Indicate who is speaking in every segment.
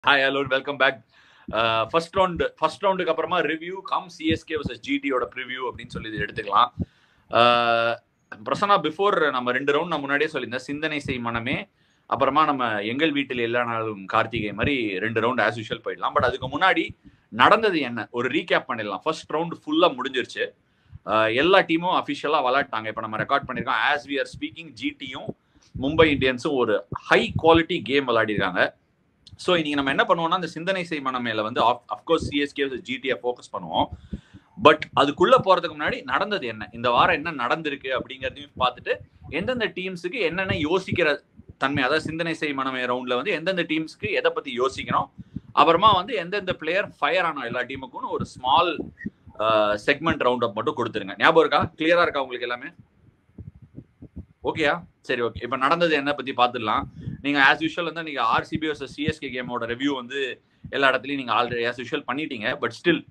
Speaker 1: Hi hello welcome back first round first ரவுண்டுக்கு அப்புறமா review cum CSK versus ஜிடியோட preview அப்படின்னு சொல்லி இது எடுத்துக்கலாம் Uh, பிரசன்னா பிஃபோர் நம்ம ரெண்டு ரவுண்ட் நான் முன்னாடியே சொல்லியிருந்தேன் சிந்தனை செய் மனமே அப்புறமா நம்ம எங்கள் வீட்டில் எல்லா நாளும் கார்த்திகை மாதிரி ரெண்டு ரவுண்ட் ஆஸ் யூஷுவல் போயிடலாம் பட் அதுக்கு முன்னாடி நடந்தது என்ன ஒரு ரீகேப் பண்ணிடலாம் ஃபர்ஸ்ட் ரவுண்ட் ஃபுல்லாக முடிஞ்சிருச்சு Uh, எல்லா டீமும் அஃபிஷியலாக விளாட்டாங்க இப்போ நம்ம ரெக்கார்ட் பண்ணியிருக்கோம் ஆஸ் வி ஆர் ஸ்பீக்கிங் ஜிடியும் மும்பை இந்தியன்ஸும் ஒரு ஹை குவாலிட்டி கேம் விளையாடிருக்காங்க ஸோ இன்னைக்கு நம்ம என்ன பண்ணுவோம்னா அந்த சிந்தனை செய் மனம் மேல வந்து அஃப்கோர்ஸ் சிஎஸ்கே ஜிடியை ஃபோக்கஸ் பண்ணுவோம் பட் அதுக்குள்ள போறதுக்கு முன்னாடி நடந்தது என்ன இந்த வாரம் என்ன நடந்திருக்கு அப்படிங்கிறதையும் பார்த்துட்டு எந்தெந்த டீம்ஸுக்கு என்னென்ன யோசிக்கிற தன்மை அதாவது சிந்தனை செய் மனமே ரவுண்ட்ல வந்து எந்தெந்த டீம்ஸ்க்கு எதை பத்தி யோசிக்கணும் அப்புறமா வந்து எந்தெந்த பிளேயர் ஃபயர் ஆனோம் எல்லா டீமுக்கும் ஒரு ஸ்மால் செக்மெண்ட் ரவுண்ட் அப் மட்டும் கொடுத்துருங்க ஞாபகம் இருக்கா கிளியரா இருக்கா உங்களுக்கு எல்லாமே ஓகேயா சரி ஓகே இப்போ நடந்தது என்ன பத்தி பார்த்துடலாம் நீங்க ஆஸ் யூஷுவல் வந்து நீங்க ஆர்சிபி வர்சஸ் சிஎஸ்கே கேமோட ரிவ்யூ வந்து எல்லா இடத்துலயும் நீங்க ஆல்ரெடி ஆஸ் யூஷுவல் பண்ணிட்டீங்க பட் ஸ்டில்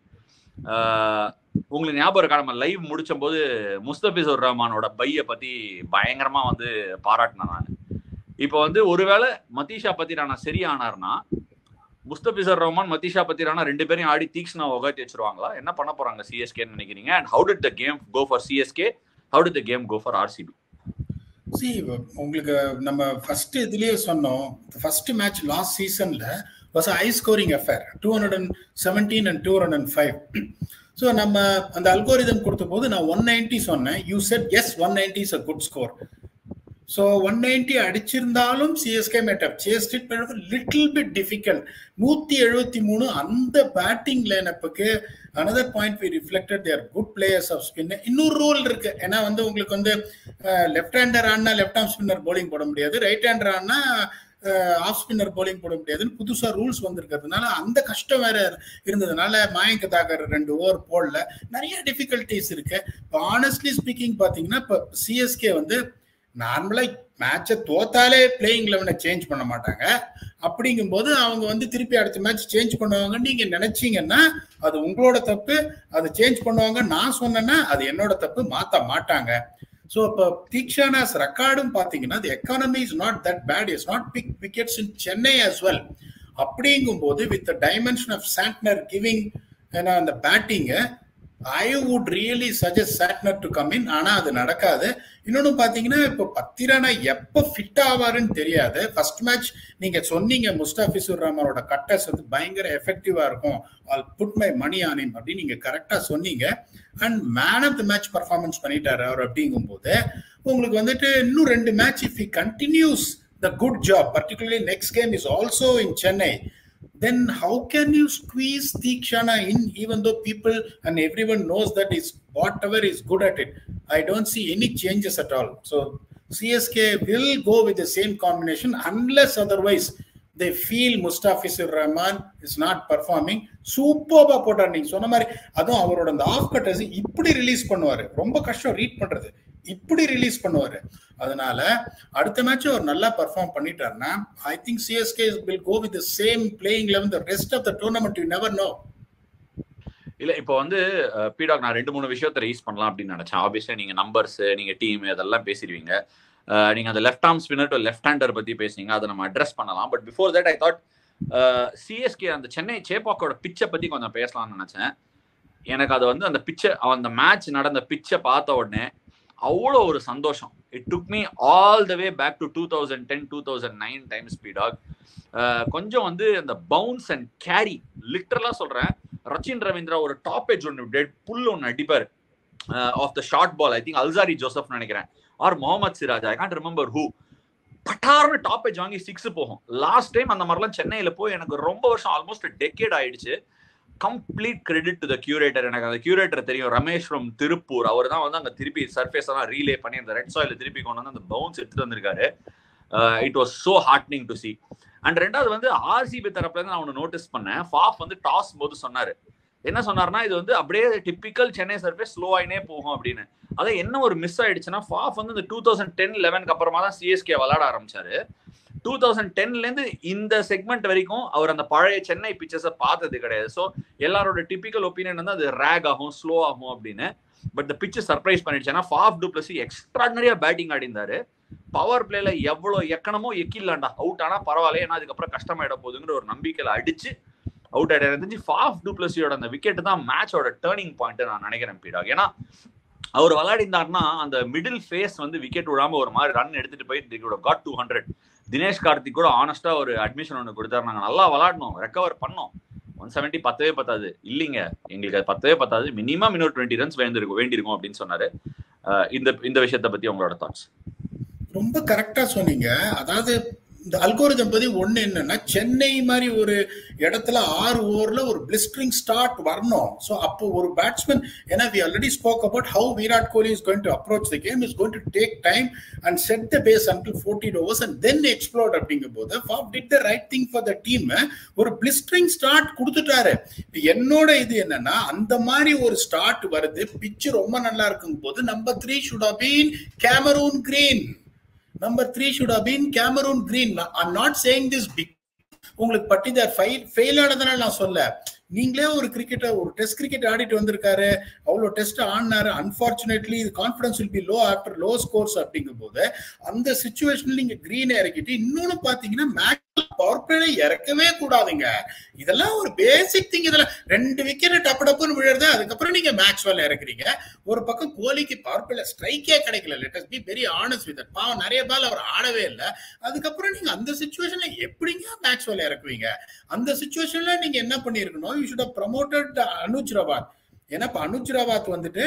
Speaker 1: உங்களுக்கு ஞாபகம் இருக்கா நம்ம லைவ் முடிச்ச போது முஸ்தபிசுர் ரஹ்மானோட பையை பத்தி பயங்கரமா வந்து பாராட்டினேன் நான் இப்போ வந்து ஒருவேளை மதீஷா பத்தி நான் சரியானார்னா முஸ்தபிசர் ரஹ்மான் மதீஷா பத்தி ரானா ரெண்டு பேரையும் ஆடி தீக்ஷ்ணா உகாத்தி வச்சிருவாங்களா என்ன பண்ண போறாங்க சிஎஸ்கேன்னு நினைக்கிறீங்க and how did the game go for CSK how did the game go for RCB
Speaker 2: சி உங்களுக்கு நம்ம ஃபர்ஸ்ட் இதுலயே சொன்னோம் ஃபர்ஸ்ட் மேட்ச் லாஸ்ட் சீசன்ல was high scoring affair two hundred and seventeen and two hundred and five so நம்ம அந்த algorithm கொடுத்த போது நான் ஒன் நைன்டி சொன்னேன் you said yes one ninety is a good score so one ninety அடிச்சிருந்தாலும் CSK மேட்டப் chased it little bit difficult நூத்தி எழுபத்தி மூணு அந்த பேட்டிங் லைனப்புக்கு another point we reflected there good players of spin இன்னொரு ரூல் இருக்கு ஏன்னா வந்து உங்களுக்கு வந்து லெஃப்ட் ஹேண்டர் ஆனா லெஃப்ட் ஆம் ஸ்பின்னர் போலிங் போட முடியாது ரைட் ஹேண்டர் ஆனா ஆஃப் ஸ்பின்னர் போலிங் போட முடியாதுன்னு புதுசா ரூல்ஸ் வந்திருக்கிறதுனால அந்த கஷ்டம் வேற இருந்ததுனால மாயங்க தாக்கர் ரெண்டு ஓவர் போடல நிறைய டிஃபிகல்டிஸ் இருக்கு இப்போ ஆனஸ்ட்லி ஸ்பீக்கிங் பாத்தீங்கன்னா இப்போ சிஎஸ்கே வந்து நார்மலா மேட்சை தோத்தாலே பிளேயிங் லெவனை சேஞ்ச் பண்ண மாட்டாங்க அப்படிங்கும்போது அவங்க வந்து திருப்பி அடுத்த மேட்ச் சேஞ்ச் பண்ணுவாங்கன்னு நீங்க நினைச்சீங்கன்னா அது உங்களோட தப்பு அதை சேஞ்ச் பண்ணுவாங்க நான் சொன்னேன்னா அது என்னோட தப்பு மாத்த மாட்டாங்க ஸோ இப்போ தீக்ஷானாஸ் ரெக்கார்டும் பார்த்தீங்கன்னா the economy is not that bad is not big wickets in Chennai as well அப்படிங்கும்போது with dimension of Santner giving ஏன்னா அந்த பேட்டிங்கை I would really suggest Santner to come in ஆனால் அது நடக்காது இன்னொன்று பார்த்தீங்கன்னா இப்போ பத்திரானா எப்போ ஃபிட் ஆவாருன்னு தெரியாது ஃபர்ஸ்ட் மேட்ச் நீங்கள் சொன்னீங்க முஸ்டாஃபிசுர் ரஹ்மானோட கட்டர்ஸ் வந்து பயங்கர எஃபெக்டிவாக இருக்கும் all put my money on him அப்படின்னு நீங்கள் கரெக்டாக சொன்னீங்க and man of the match performance பண்ணிட்டாரு அவர் அப்படிங்கும்போது உங்களுக்கு வந்துட்டு இன்னும் ரெண்டு match if he continues the good job particularly next game is also in Chennai then how can you squeeze Tikshana in even though people and everyone knows that is whatever is good at it? I don't see any changes at all. So CSK will go with the same combination unless otherwise they feel Mustafizur Rahman is not performing. சூப்பர்பா போட்டார் நீங்க சொன்ன மாதிரி அதுவும் அவரோட அந்த of cutters இப்படி release பண்ணுவாரு ரொம்ப கஷ்டம் ரீட் பண்றது இப்படி ரிலீஸ் பண்ணுவாரு அதனால அடுத்த மேட்ச் அவர் நல்லா பர்ஃபார்ம் பண்ணிட்டாருன்னா I think CSK will go with same playing eleven the rest of the tournament you never know
Speaker 1: இல்ல இப்போ வந்து பீடாக் நான் ரெண்டு மூணு விஷயத்த ரைஸ் பண்ணலாம் அப்படின்னு நினைச்சேன் ஆப்வியஸ்லி நீங்க நம்பர்ஸ் நீங்க டீம் அதெல்லாம் பேசிடுவீங்க நீங்க அந்த left arm spinner to left hander பத்தி பேசுனீங்க அதை நம்ம அட்ரஸ் பண்ணலாம் but before that I thought CSK அந்த சென்னை சேப்பாக்கோட பிச்சை பத்தி கொஞ்சம் பேசலாம்னு நினைச்சேன் எனக்கு அது வந்து அந்த பிச்சை அந்த மேட்ச் நடந்த பிச்சை பார்த்த உடனே அவ்வளோ ஒரு சந்தோஷம் it took me all the way back to two thousand ten two thousand nine time ஸ்பீடாக் கொஞ்சம் வந்து அந்த பவுன்ஸ் அண்ட் கேரி லிட்டரலா சொல்றேன் ரச்சின் ரவீந்திரா ஒரு டாப் எஜ் ஒன்று டெட் புல் ஒன்று அடிப்பார் off the short ball I think Alzarri Joseph நினைக்கிறேன் or Mohammed Siraj I can't remember who பட்டார்னு டாப் எஜ் வாங்கி சிக்ஸ் போகும் லாஸ்ட் டைம் அந்த மாதிரிலாம் சென்னையில் போய் எனக்கு ரொம்ப வருஷம் ஆல்மோஸ்ட் டெக்கேட் ஆயிடுச்சு complete credit to the curator எனக்கு அந்த கியூரேட்டர் தெரியும் ரமேஷ் ஃப்ரம் திருப்பூர் அவர் தான் வந்து அங்கே திருப்பி சர்ஃபேஸ் எல்லாம் ரீலே பண்ணி அந்த ரெட் சாயில் திருப்பி கொண்டு வந்து அந்த பவுன்ஸ் எடுத்துட்டு வந்திருக்காரு it was so heartening to see and ரெண்டாவது வந்து ஆர்சிபி தரப்புல இருந்து நான் ஒன்று நோட்டீஸ் பண்ணேன் ஃபாஃப் வந்து டாஸ் போது சொன்னாரு என்ன சொன்னார்னா இது வந்து அப்படியே டிப்பிக்கல் சென்னை சர்ஃபேஸ் ஸ்லோ ஆயினே போகும் அப்படின்னு அதை என்ன ஒரு மிஸ் ஆயிடுச்சுன்னா ஃபாஃப் வந்து இந்த டூ தௌசண்ட் டென் லெவனுக்கு அப்புறமா தான் சிஎஸ்கே விளாட ஆரம்பிச்சாரு டூ தௌசண்ட் டென்லேருந்து இந்த செக்மெண்ட் வரைக்கும் அவர் அந்த பழைய சென்னை பிக்சர்ஸை பார்த்தது கிடையாது ஸோ எல்லாரோட டிப்பிக்கல் ஒப்பீனியன் வந்து அது ரேக் ஆகும் ஸ்லோ ஆகும் அப்படின்னு பட் இந்த பிச்சு சர்ப்ரைஸ் பண்ணிடுச்சு ஏன்னா ஃபாஃப் டூப்ளசி எக்ஸ்ட்ராடனரியா பேட்டிங் ஆடிந்தாரு பவர் பிளேல எவ்வளவு எக்கணமோ எக்கில்லாண்டா அவுட் ஆனா பரவாயில்ல ஏன்னா அதுக்கப்புறம் கஷ்டமாயிட போகுதுங்கிற ஒரு நம்பிக்கையில அடிச்சு அவுட் ஆயிட தெரிஞ்சு ஃபாஃப் டூப்ளஸியோட அந்த விக்கெட் தான் மேட்சோட டேர்னிங் பாயிண்ட் நான் நினைக்கிறேன் பீடாக் ஏன்னா அவர் விளையாடிந்தாருன்னா அந்த மிடில் ஃபேஸ் வந்து விக்கெட் விடாம ஒரு மாதிரி ரன் எடுத்துட்டு போய் got two hundred Dinesh Karthik கூட ஆனஸ்டா ஒரு அட்மிஷன் ஒன்று கொடுத்தாரு நாங்கள் நல்லா விளாடணும் ரெக்கவர் பண்ணோம் ஒன் செவன்ட்டி பத்தவே பத்தாது இல்லைங்க எங்களுக்கு அது பத்தவே பத்தாது மினிமம் இன்னொரு டுவெண்ட்டி ரன்ஸ் வேண்டிருக்கும் வேண்டியிருக்கும் அப்படின்னு சொன்னாரு இந்த இந்த விஷயத்த பத்தி உங்களோட தாட்ஸ்
Speaker 2: ரொம்ப கரெக்டா சொன்னீங்க அதாவது இந்த அல்கோரிதம் பத்தி ஒண்ணு என்னன்னா சென்னை மாதிரி ஒரு இடத்துல ஆறு ஓவர்ல ஒரு பிளிஸ்டரிங் ஸ்டார்ட் வரணும் ஸோ அப்போ ஒரு பேட்ஸ்மேன் ஏன்னா we already spoke about how Virat Kohli is going to approach the game is going to take time and set the pace until fourteen overs and then explored அப்படிங்கும் போது Faf did the right thing for the team ஒரு blistering start கொடுத்துட்டாரு என்னோட இது என்னன்னா அந்த மாதிரி ஒரு ஸ்டார்ட் வருது பிச்சு ரொம்ப நல்லா இருக்கும் போது number three should have been Cameron Green number three should have been Cameron Green I'm not saying this pick உங்களுக்கு பட்டிதார் ஃபெயில் ஃபெயில் ஆனதுனால நான் சொல்ல நீங்களே ஒரு கிரிக்கெட்டை ஒரு டெஸ்ட் கிரிக்கெட் ஆடிட்டு வந்திருக்காரு அவ்வளோ டெஸ்ட் ஆடினாரு அன்பார்ச்சுனேட்லி இது confidence will be low after low scores அப்படிங்கும் போது அந்த சுச்சுவேஷன்ல நீங்க கிரீனை இறக்கிட்டு இன்னொன்னு பாத்தீங்கன்னா மேட்ச் பவர் பிளேல இறக்கவே கூடாதுங்க இதெல்லாம் ஒரு பேசிக் திங் இதெல்லாம் ரெண்டு விக்கெட் டப்பு டப்புன்னு விழுறது அதுக்கப்புறம் நீங்க மேட்ச் வேலை இறக்குறீங்க ஒரு பக்கம் கோலிக்கு பவர் பிளேல ஸ்ட்ரைக்கே கிடைக்கல let's be very honest with பாவம் நிறைய பால் அவர் ஆடவே இல்லை அதுக்கப்புறம் நீங்க அந்த சுச்சுவேஷன்ல எப்படிங்க மேட்ச் வேலை இறக்குவீங்க அந்த சுச்சுவேஷன்ல நீங்க என்ன பண்ணிருக்கணும் you should promoted Anuj Rawat ஏன்னா இப்ப அனுஜ் ராவாத் வந்துட்டு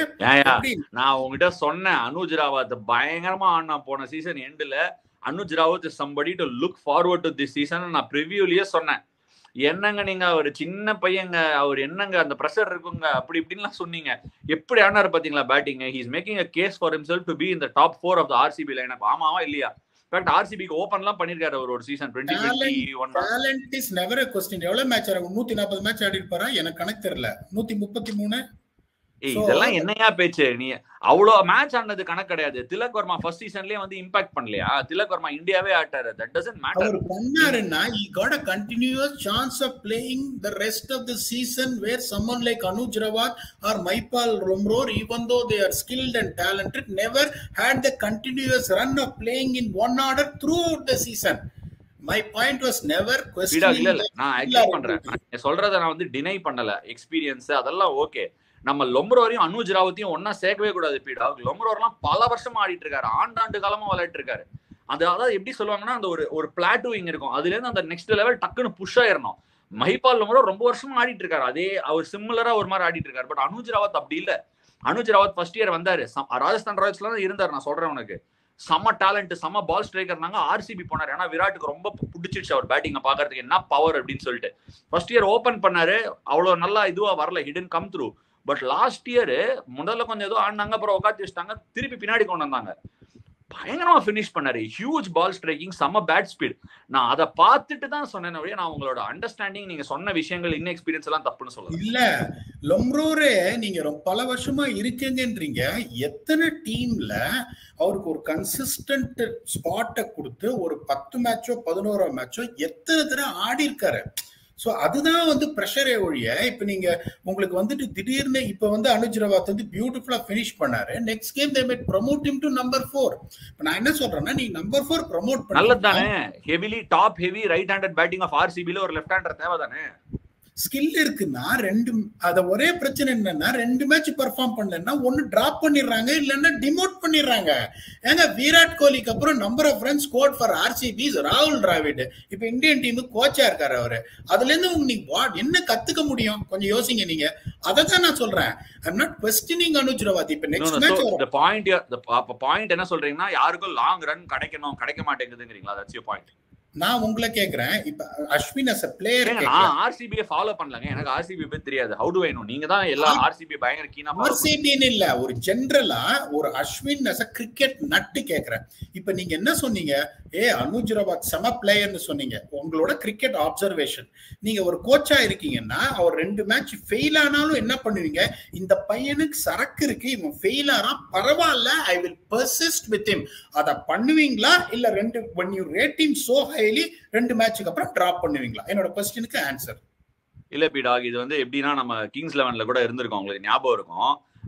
Speaker 1: நான் உங்ககிட்ட சொன்னேன் அனுஜ் ராவாத் பயங்கரமா ஆடினா போன சீசன் எண்டுல Anuj Rawat somebody to look forward to this season நான் ப்ரிவியூலயே சொன்னேன் என்னங்க நீங்க அவர் சின்ன பையங்க அவர் என்னங்க அந்த ப்ரெஷர் இருக்குங்க அப்படி இப்படின்லாம் சொன்னீங்க எப்படி ஆனார் பாத்தீங்களா batting he's making a case for himself to be இந்த top four of the RCB line ஆமாவா இல்லையா இன்ஃபேக்ட் ஆர்சிபிக்கு ஓபன்லாம் பண்ணிருக்காரு அவர் ஒரு season twenty twenty one
Speaker 2: talent is never a question எவ்வளவு மேட்ச் ஆகும் நூத்தி நாற்பது மேட்ச் ஆடி இருப்பாரா எனக்கு கணக்கு தெரியல நூத்தி முப்பத்தி மூணு
Speaker 1: இதெல்லாம் என்னையா பேச்சு நீ அவ்வளவு மேட்ச் ஆனது கணக்கு கிடையாது திலக் வர்மா ஃபர்ஸ்ட் சீசன்லயே வந்து இம்பாக்ட் பண்ணலையா திலக் வர்மா இந்தியாவே ஆட்டாரு தட் டசன்ட் மேட்டர்
Speaker 2: அவர் பண்ணாருன்னா he got a continuous chance of playing the rest of the season where someone like Anuj Rawat or Maipal Romror even though they are skilled and talented never had the continuous run of playing in one order throughout the season my point was never
Speaker 1: இல்ல இல்ல நான் accept பண்றேன் நான் சொல்றத நான் வந்து deny பண்ணல experience அதெல்லாம் ஓகே நம்ம லொம்ரோரையும் அனுஜ் ராவத்தையும் ஒன்னா சேர்க்கவே கூடாது பீடா லொம்ரோர்லாம் பல வருஷமா ஆடிட்டு இருக்காரு ஆண்டாண்டு காலமா விளையாட்டு இருக்காரு அது அதாவது எப்படி சொல்லுவாங்கன்னா அந்த ஒரு ஒரு பிளாட்டூவிங் இருக்கும் அதுல இருந்து அந்த நெக்ஸ்ட் லெவல் டக்குன்னு புஷ் ஆயிரணும் மஹிபால் லொம்ரோ ரொம்ப வருஷமா ஆடிட்டு இருக்காரு அதே அவர் சிமிலரா ஒரு மாதிரி ஆடிட்டு இருக்காரு பட் அனுஜ் ராவத் அப்படி இல்ல அனுஜ் ராவத் ஃபர்ஸ்ட் இயர் வந்தாரு ராஜஸ்தான் ராயல்ஸ்ல தான் இருந்தார் நான் சொல்றேன் உனக்கு செம்ம டேலண்ட் செம்ம பால் ஸ்ட்ரைக்கர்னாங்க ஆர்சிபி போனார் ஏன்னா விராட்டுக்கு ரொம்ப பிடிச்சிருச்சு அவர் பேட்டிங்கை பாக்குறதுக்கு என்ன பவர் அப்படின்னு சொல்லிட்டு ஃபர்ஸ்ட் இயர் ஓபன் பண்ணாரு அவ்வளவு நல்லா இதுவா வரல he didn't come through but last year முதல்ல கொஞ்சம் ஏதோ ஆடினாங்க அப்புறம் உட்காந்து வச்சுட்டாங்க திருப்பி பின்னாடி கொண்டு வந்தாங்க பயங்கரமா ஃபினிஷ் பண்ணாரு ஹியூஜ் பால் ஸ்ட்ரைக்கிங் செம்ம பேட் ஸ்பீட் நான் அதை பார்த்துட்டு தான் சொன்னேன் நான் உங்களோட அண்டர்ஸ்டாண்டிங் நீங்க சொன்ன விஷயங்கள் இன்னும் எக்ஸ்பீரியன்ஸ் எல்லாம் தப்புன்னு சொல்லுங்க
Speaker 2: இல்ல லொம்ரோரே நீங்க பல வருஷமா இருக்கீங்கன்றீங்க எத்தனை டீம்ல அவருக்கு ஒரு கன்சிஸ்டன்ட் ஸ்பாட்டை கொடுத்து ஒரு பத்து மேட்சோ பதினோரோ மேட்சோ எத்தனை தடவை ஆடி இருக்காரு ஸோ அதுதான் வந்து ப்ரெஷரே ஒழிய இப்போ நீங்க உங்களுக்கு வந்துட்டு திடீர்னு இப்போ வந்து அனுஜ் ரவாத் வந்து பியூட்டிஃபுல்லா ஃபினிஷ் பண்ணாரு next game they made promote him to number four இப்போ நான் என்ன சொல்றேன்னா நீ நம்பர் ஃபோர் ப்ரமோட் பண்ண
Speaker 1: நல்லது தானே heavily top heavy right handed batting of ஆர்சிபில ஒரு லெஃப்ட் ஹேண்டர் தேவை தானே
Speaker 2: ஸ்கில் இருக்குன்னா ரெண்டு அத ஒரே பிரச்சனை என்னன்னா ரெண்டு மேட்ச் பெர்ஃபார்ம் பண்ணலன்னா ஒன்னு டிராப் பண்ணிடுறாங்க இல்லைன்னா டிமோட் பண்ணிடுறாங்க ஏங்க விராட் கோலிக்கு அப்புறம் number of runs score for RCB ராகுல் டிராவிட் இப்ப இந்தியன் டீம் கோச்சா இருக்காரு அவரு அதுல இருந்து உங்க நீங்க என்ன கத்துக்க முடியும் கொஞ்சம் யோசிங்க நீங்க அதை தான் நான் சொல்றேன் I'm not questioning Anuj Rawat இப்ப நெக்ஸ்ட் மேட்ச்
Speaker 1: பாயிண்ட் பாயிண்ட் என்ன சொல்றீங்கன்னா யாருக்கும் லாங் ரன் கிடைக்கணும் கிடைக்க மாட்டேங்குதுங்கிறீங்களா தட்ஸ் யூ பாயிண்ட்
Speaker 2: நான் உங்களை கேக்குறேன் இப்ப அஸ்வின் அஸ் பிளேயர்
Speaker 1: நான் ஆர்சிபி ஃபாலோ பண்ணலங்க எனக்கு ஆர்சிபி பத்தி தெரியாது ஹவு டு ஐ நோ நீங்க தான் எல்லா ஆர்சிபி பயங்கர கீனா
Speaker 2: ஆர்சிபின்னு இல்ல ஒரு ஜெனரலா ஒரு அஸ்வின் அஸ் கிரிக்கெட் நட்டு கேக்குறேன் இப்ப நீங்க என்ன சொன்னீங்க ஏ அனுஜ் ரவாத் செம பிளேயர்னு சொன்னீங்க உங்களோட கிரிக்கெட் அப்சர்வேஷன் நீங்க ஒரு கோச்சா இருக்கீங்கன்னா அவர் ரெண்டு மேட்ச் ஃபெயில் ஆனாலும் என்ன பண்ணுவீங்க இந்த பையனுக்கு சரக்கு இருக்கு இவன் ஃபெயில் ஆனா பரவாயில்ல I will persist with him அத பண்ணுவீங்களா இல்ல ரெண்டு when you rate him so highly ரெண்டு மேட்சுக்கு அப்புறம் டிராப் பண்ணுவீங்களா என்னோட கொஸ்டினுக்கு ஆன்சர்
Speaker 1: இல்ல பீடாக் இது வந்து எப்படின்னா நம்ம கிங்ஸ் லெவன்ல கூட இருந்திருக்கோம் உங்களுக்கு ஞாபகம் இருக்கும்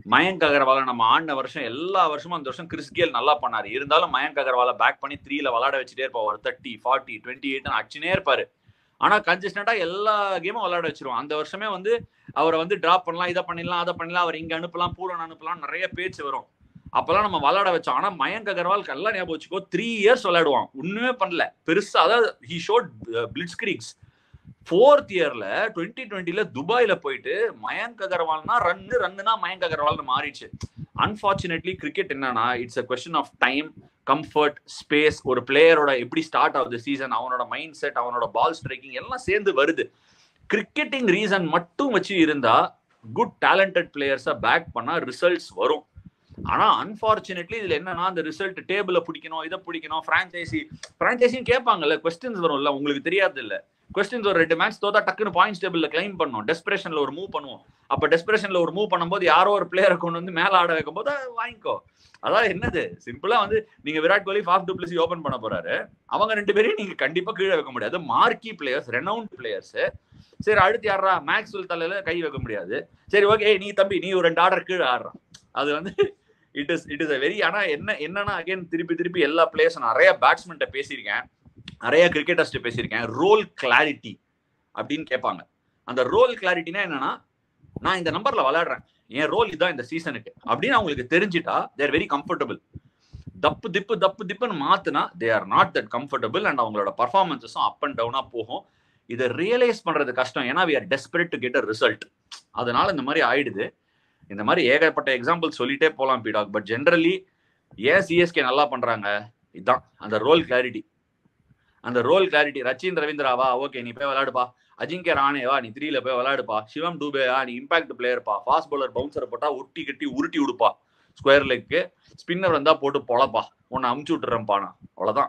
Speaker 1: மயங்க் அகர்வால நம்ம ஆடின வருஷம் எல்லா வருஷமும் அந்த வருஷம் கிறிஸ் கேல் நல்லா பண்ணாரு இருந்தாலும் மயங்க் அகர்வால பேக் பண்ணி த்ரீல விளாட வச்சுட்டே இருப்பார் ஒரு தேர்ட்டி ஃபார்ட்டி டுவெண்ட்டி எயிட் அடிச்சுனே இருப்பாரு ஆனா கன்சிஸ்டண்டா எல்லா கேமும் விளையாட வச்சிருவோம் அந்த வருஷமே வந்து அவரை வந்து டிராப் பண்ணலாம் இதை பண்ணிடலாம் அதை பண்ணலாம் அவர் இங்க அனுப்பலாம் பூரன் அனுப்பலாம் நிறைய பேச்சு வரும் அப்பெல்லாம் நம்ம விளையாட வச்சோம் ஆனா மயங்க் அகர்வால் கல்லா ஞாபகம் வச்சுக்கோ த்ரீ இயர்ஸ் விளையாடுவான் ஒண்ணுமே பண்ணல பெருசா அதாவது he showed blitz cricks fourth இயர்ல டுவெண்ட்டி டுவெண்ட்டில துபாயில போயிட்டு மயங்க் அகர்வால்னா ரன்னு ரன்னுனா மயங்க் அகர்வால்னு மாறிடுச்சு அன்பார்ச்சுனேட்லி கிரிக்கெட் என்னன்னா it's a question of time comfort space ஒரு பிளேயரோட எப்படி ஸ்டார்ட் ஆகுது சீசன் அவனோட மைண்ட் செட் அவனோட பால் ஸ்ட்ரைக்கிங் எல்லாம் சேர்ந்து வருது கிரிக்கெட்டிங் ரீசன் மட்டும் வச்சு இருந்தா குட் டேலண்டட் பிளேயர்ஸை பேக் பண்ணா ரிசல்ட்ஸ் வரும் ஆனா அன்பார்ச்சுனேட்லி இதுல என்னன்னா அந்த ரிசல்ட் டேபிள பிடிக்கணும் இதை பிடிக்கணும் பிரான்ச்சைசி பிரான்ச்சைசியும் கேட்பாங்கல்ல கொஸ்டின்ஸ் வரும்ல உங்களுக்கு தெரியாது இல்ல கொஸ்டின்ஸ் ஒரு ரெண்டு மேட்ச் தோத்தா டக்குன்னு பாயிண்ட்ஸ் டேபிள்ல கிளைம் பண்ணும் டெஸ்பிரேஷன்ல ஒரு மூவ் பண்ணுவோம் அப்ப டெஸ்பிரேஷன்ல ஒரு மூவ் பண்ணும்போது யாரோ ஒரு பிளேயரை கொண்டு வந்து மேல ஆட வைக்கும் போது வாங்கிக்கோ அதான் என்னது சிம்பிளா வந்து நீங்க Virat Kohli Faf du Plessis open பண்ண போறாரு அவங்க ரெண்டு பேரையும் நீங்க கண்டிப்பா கீழே வைக்க முடியாது மார்க்கி பிளேயர்ஸ் ரெனவுண்ட் பிளேயர்ஸ் சரி அடுத்து யாரா மேக்ஸ்வெல் தலையில கை வைக்க முடியாது சரி ஓகே நீ தம்பி நீ ஒரு ரெண்டு ஆர்டர் கீழே ஆடுறான் அது வந்து it is it is a very ஆனா என்ன என்னன்னா அகைன் திருப்பி திருப்பி எல்லா பிளேயர்ஸும் நிறைய பேட்ஸ்மென்ட்ட பேசியிருக்கேன் நிறைய கிரிக்கெட்டர்ஸ்ட்டு பேசியிருக்கேன் ரோல் கிளாரிட்டி அப்படின்னு கேட்பாங்க அந்த ரோல் கிளாரிட்டினா என்னன்னா நான் இந்த நம்பர்ல விளையாடுறேன் என் ரோல் இதான் இந்த சீசனுக்கு அப்படின்னு அவங்களுக்கு தெரிஞ்சிட்டா தேர் வெரி கம்ஃபர்டபுள் தப்பு திப்பு தப்பு திப்புன்னு மாத்துனா they are not that comfortable and அவங்களோட பர்ஃபார்மன்ஸஸும் அப் அண்ட் டவுனா போகும் இதை ரியலைஸ் பண்றது கஷ்டம் ஏன்னா we are desperate to get a result அதனால இந்த மாதிரி ஆயிடுது இந்த மாதிரி ஏகப்பட்ட எக்ஸாம்பிள் சொல்லிட்டே போலாம் பீடாக் பட் ஜென்ரலி ஏன் சிஎஸ்கே நல்லா பண்றாங்க இதுதான் அந்த ரோல் கிளாரிட்டி அந்த ரோல் கிளாரிட்டி ரச்சின் ரவீந்திராவா ஓகே நீ போய் விளையாடுப்பா அஜிங்கே ராணேவா நீ த்ரீல போய் விளையாடுப்பா சிவம் டூபேவா நீ இம்பாக்ட் பிளேயர்ப்பா ஃபாஸ்ட் பவுலர் பவுன்சரை போட்டா ஒட்டி கட்டி உருட்டி விடுப்பா ஸ்கொயர் லெக்கு ஸ்பின்னர் வந்தா போட்டு பொழப்பா உன்னை அமுச்சு விட்டுறேன்ப்பா நான் அவ்வளவுதான்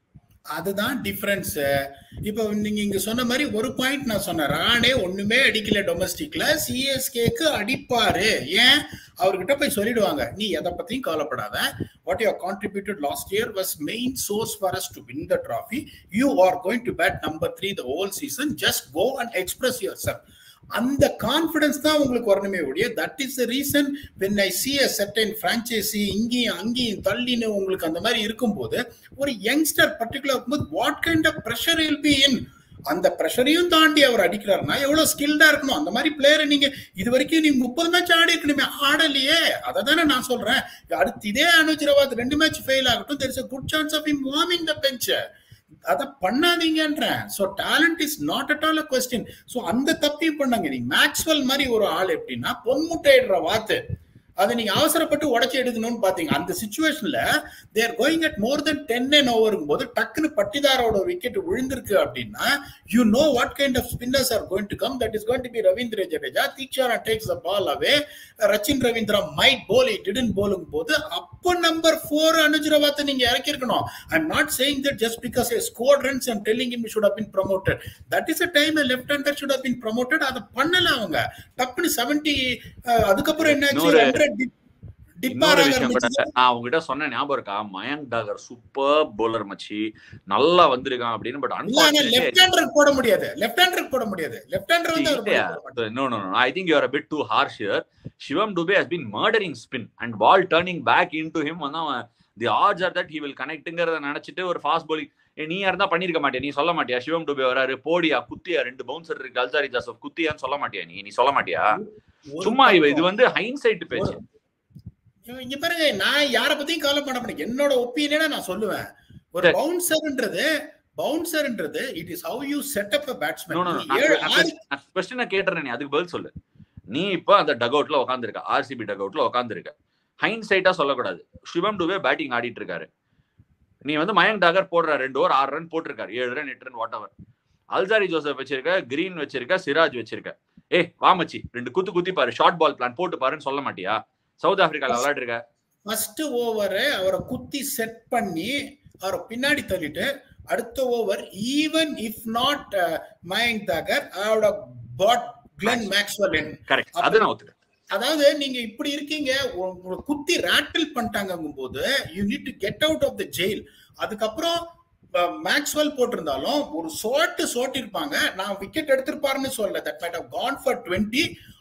Speaker 2: அதுதான் டிஃபரன்ஸ் இப்போ நீங்க இங்க சொன்ன மாதிரி ஒரு பாயிண்ட் நான் சொன்னேன் ராணே ஒண்ணுமே அடிக்கல டொமஸ்டிக்ல சிஎஸ்கேக்கு அடிப்பாரு ஏன் அவர்கிட்ட போய் சொல்லிடுவாங்க நீ எதை பத்தியும் கவலைப்படாத what you contributed last year was main source for us to win the trophy you are going to bat number three the whole season just go and express yourself அந்த கான்பிடன்ஸ் தான் உங்களுக்கு வரணுமே ஒழிய that is the reason when I see a certain franchise இங்கேயும் அங்கேயும் தள்ளின்னு உங்களுக்கு அந்த மாதிரி இருக்கும்போது ஒரு யங்ஸ்டர் பர்டிகுலர் இருக்கும்போது what kind of pressure will be in அந்த ப்ரெஷரையும் தாண்டி அவர் அடிக்கிறாருன்னா எவ்வளவு ஸ்கில்டா இருக்கணும் அந்த மாதிரி பிளேயரை நீங்க இது வரைக்கும் நீங்க முப்பது மேட்ச் ஆடி இருக்கணுமே ஆடலையே அதை தானே நான் சொல்றேன் அடுத்து இதே அனுஜ் ரவாத் ரெண்டு மேட்ச் ஃபெயில் ஆகட்டும் there is a good chance of him warming the bench அதை பண்ணாதீங்கன்றேன் so talent is not at all a question so அந்த தப்பையும் பண்ணாங்க நீங்க மேக்ஸ்வெல் மாதிரி ஒரு ஆள் எப்படின்னா பொன்முட்டையிடுற வாத்து அதை நீங்க அவசரப்பட்டு உடச்சி எடுக்கணும்னு பாத்தீங்க அந்த சுச்சுவேஷன்ல they're going at more than ten and ஓவருக்கும் போது டக்குன்னு பட்டிதாரோட விக்கெட் விழுந்திருக்கு அப்படின்னா you know what kind of spinners are going to come that is going to be Ravindra Jadeja Theekshana takes the ball away Rachin Ravindra might bowl it டிடன் போலும் போது அப்போ நம்பர் ஃபோர் அனுஜ் ரவாத்தை நீங்க இறக்கிருக்கணும் I am not saying that just because a score runs and telling him should have been promoted that is a time left hander should have been promoted அதை பண்ணல அவங்க டப்புன்னு செவன்டி அதுக்கப்புறம் என்னாச்சு ஹண்ட்ரட்
Speaker 1: இன்னொரு விஷயம் கூட நான் உங்ககிட்ட சொன்ன ஞாபகம் இருக்கா மயங்க் டாகர் சூப்பர் போலர் மச்சி நல்லா வந்திருக்கான் அப்படின்னு பட்
Speaker 2: லெஃப்ட் ஹேண்டர் போட முடியாது லெஃப்ட் ஹேண்டர் போட முடியாது லெஃப்ட் ஹேண்டர் வந்து
Speaker 1: no no I think you are bit too harsh here Shivam Dube has been murdering spin and ball turning back into him வந்து அவன் the urge or that he will கனெக்ட்ங்கிறத நினைச்சிட்டு ஒரு fast bowling நீ இருந்தா பண்ணிருக்க மாட்டியா நீ சொல்ல மாட்டியா சிவம் டுபே வராரு போடியா குத்தியா ரெண்டு பவுன்சர் இருக்கு அல்சாரி ஜாசப் குத்தியான்னு சொல்ல மாட்டியா நீ நீ சொல்ல மாட்டியா சும்மா இவ இது வந்து ஹைன்சைட் பேச்சு
Speaker 2: இங்க பாருங்க நான் யார பத்தியும் கவலைப்பட மாட்டேன் என்னோட ஒப்பீனியனை நான் சொல்லுவேன் ஒரு பவுன்சர்ன்றது பவுன்சர்ன்றது it is how you set up a batsman
Speaker 1: கொஸ்டினை கேட்டுறேன் நீ அதுக்கு பதில் சொல்லு நீ இப்போ அந்த டக் அவுட்ல உட்காந்துருக்க ஆர்சிபி டக் அவுட்ல உட்காந்துருக்க ஹைன் சைட்டா சொல்லக்கூடாது சிவம் டுவே பேட்டிங் ஆடிட்டு இருக்காரு நீ வந்து மயங்க் டாகர் போடுற ரெண்டு ஓவர் ஆறு ரன் போட்டிருக்காரு ஏழு ரன் எட்டு run whatever Alzarri Joseph வச்சிருக்க கிரீன் வச்சிருக்க சிராஜ் வச்சிருக்க ஏ வாமச்சி ரெண்டு குத்து குத்தி பாரு ஷார்ட் பால் பிளான் போட்டு பாருன்னு சொல்ல மாட்டியா சவுத் ஆப்பிரிக்கால விளையாடுருக்க
Speaker 2: ஃபர்ஸ்ட் ஓவர் அவரை குத்தி செட் பண்ணி அவரை பின்னாடி தள்ளிட்டு அடுத்த over even if not Mayank Dagar அவரோட பாட் கிளென் மேக்ஸ்வெல்
Speaker 1: கரெக்ட் அது நான் ஒத்துக்கிறேன்
Speaker 2: அதாவது நீங்க இப்படி இருக்கீங்க உங்களை குத்தி ரேட்டில் பண்ணிட்டாங்கும் போது you need to get out of the jail அதுக்கப்புறம் மேக்ஸ்வெல் போட்டிருந்தாலும் ஒரு சோட்டு சோட்டிருப்பாங்க நான் விக்கெட் எடுத்திருப்பாருன்னு சொல்லல that might have gone for twenty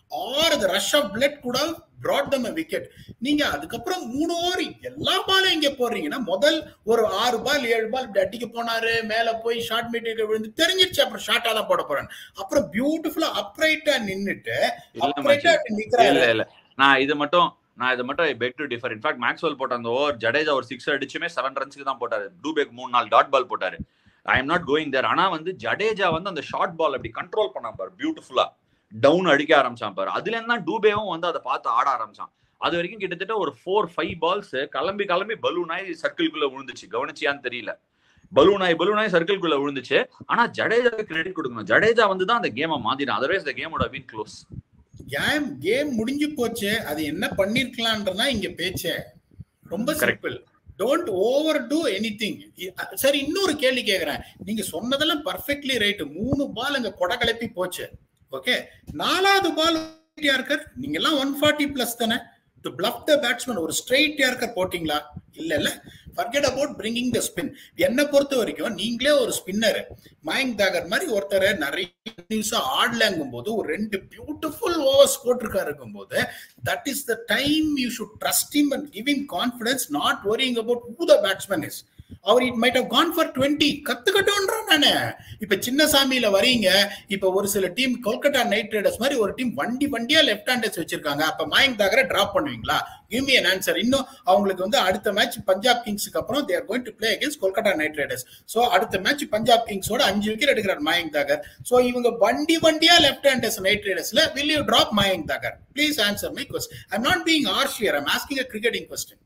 Speaker 2: or the rush of blood கூட brought them a விக்கெட் நீங்க அதுக்கப்புறம் மூணு ஓவர் எல்லா பாலும் இங்க போடுறீங்கன்னா முதல் ஒரு ஆறு பால் ஏழு பால் இப்படி அடிக்க போனாரு மேல போய் ஷார்ட் மீட்டர் விழுந்து தெரிஞ்சிருச்சு அப்புறம் ஷார்ட்டா தான் போட போறேன் அப்புறம் பியூட்டிஃபுல்லா அப்ரைட்டா நின்னுட்டு
Speaker 1: இல்ல
Speaker 2: அப்ரைட்டா
Speaker 1: மச்சி.
Speaker 2: நிக்கிறாரு
Speaker 1: இல்ல இல்ல நான் இது மட்டும் நான் இது மட்டும் beg to differ in fact Maxwell போட்ட அந்த ஓவர் ஜடேஜா ஒரு சிக்ஸ் அடிச்சுமே செவன் ரன்ஸ்க்கு தான் போட்டாரு டூபேக் மூணு நாள் டாட் பால் போட்டாரு I am not going there ஆனா வந்து ஜடேஜா வந்து அந்த ஷார்ட் பால் அப்படி கண்ட்ரோல் பண்ண பாரு பியூட்டிஃபுல்லா டவுன் அடிக்க ஆரம்பிச்சான் பாரு அதுல இருந்தா டூபேவும் வந்து அதை பார்த்து ஆட ஆரம்பிச்சான் அது வரைக்கும் கிட்டத்தட்ட ஒரு ஃபோர் ஃபைவ் பால்ஸ் கிளம்பி கிளம்பி பலூனாய் சர்க்கிள்குள்ள விழுந்துச்சு கவனிச்சியான்னு தெரியல பலூனாய் பலூனாய் சர்க்கிள்குள்ள விழுந்துச்சு ஆனா ஜடேஜாவுக்கு கிரெடிட் கொடுக்கணும் ஜடேஜா வந்து தான் அந்த கேமை மாத்தினான் அதர்வைஸ் இந்த கேமோட வின் க்ளோஸ்
Speaker 2: கேம் கேம் முடிஞ்சு போச்சு அது என்ன பண்ணிருக்கலான்றதான் இங்க பேச்சே ரொம்ப
Speaker 1: Correct.
Speaker 2: Simple don't overdo anything சரி இன்னொரு கேள்வி கேக்குறேன் நீங்க சொன்னதெல்லாம் பர்ஃபெக்ட்லி ரைட் மூணு பால் அங்க கொடை கிளப்பி போச்சு ஓகே நாலாவது பால் யார்கர் நீங்க எல்லாம் ஒன் ஃபார்ட்டி பிளஸ் தானே டு பிளப் த பேட்ஸ்மேன் ஒரு ஸ்ட்ரைட் யார்கர் போட்டிங்களா இல்ல இல்ல forget about bringing the spin என்னை பொறுத்த வரைக்கும் நீங்களே ஒரு ஸ்பின்னர் மயங்க் தாகர் மாதிரி ஒருத்தர் நிறைய நியூஸா ஆடலங்கும் போது ஒரு ரெண்டு பியூட்டிஃபுல் ஓவர்ஸ் போட்டிருக்காருக்கும் போது that is the time you should trust him and give him confidence not worrying about who the batsman is அவர் it might have gone for twenty கத்துக்கட்டும்ன்றான் நானு இப்ப சின்னசாமியில வரீங்க இப்ப ஒரு சில டீம் கொல்கத்தா நைட் ரைடர்ஸ் மாதிரி ஒரு டீம் வண்டி வண்டியா லெஃப்ட் ஹேண்டர்ஸ் வச்சிருக்காங்க அப்ப மயங்க் தாகரை டிராப் பண்ணுவீங்களா கிவ் மீ an ஆன்சர் இன்னும் அவங்களுக்கு வந்து அடுத்த மேட்ச் பஞ்சாப் கிங்ஸ்க்கு அப்புறம் they're going to play against Kolkata Knight Riders so அடுத்த மேட்ச் பஞ்சாப் கிங்ஸோட அஞ்சு விக்கெட் எடுக்கிறார் மயங்க் தாகர் சோ இவங்க வண்டி வண்டியா லெஃப்ட் ஹேண்டர்ஸ் நைட் ரைடர்ஸ்ல will you drop Mayank Dagar please answer my question I'm not being harsh here I'm asking a cricketing question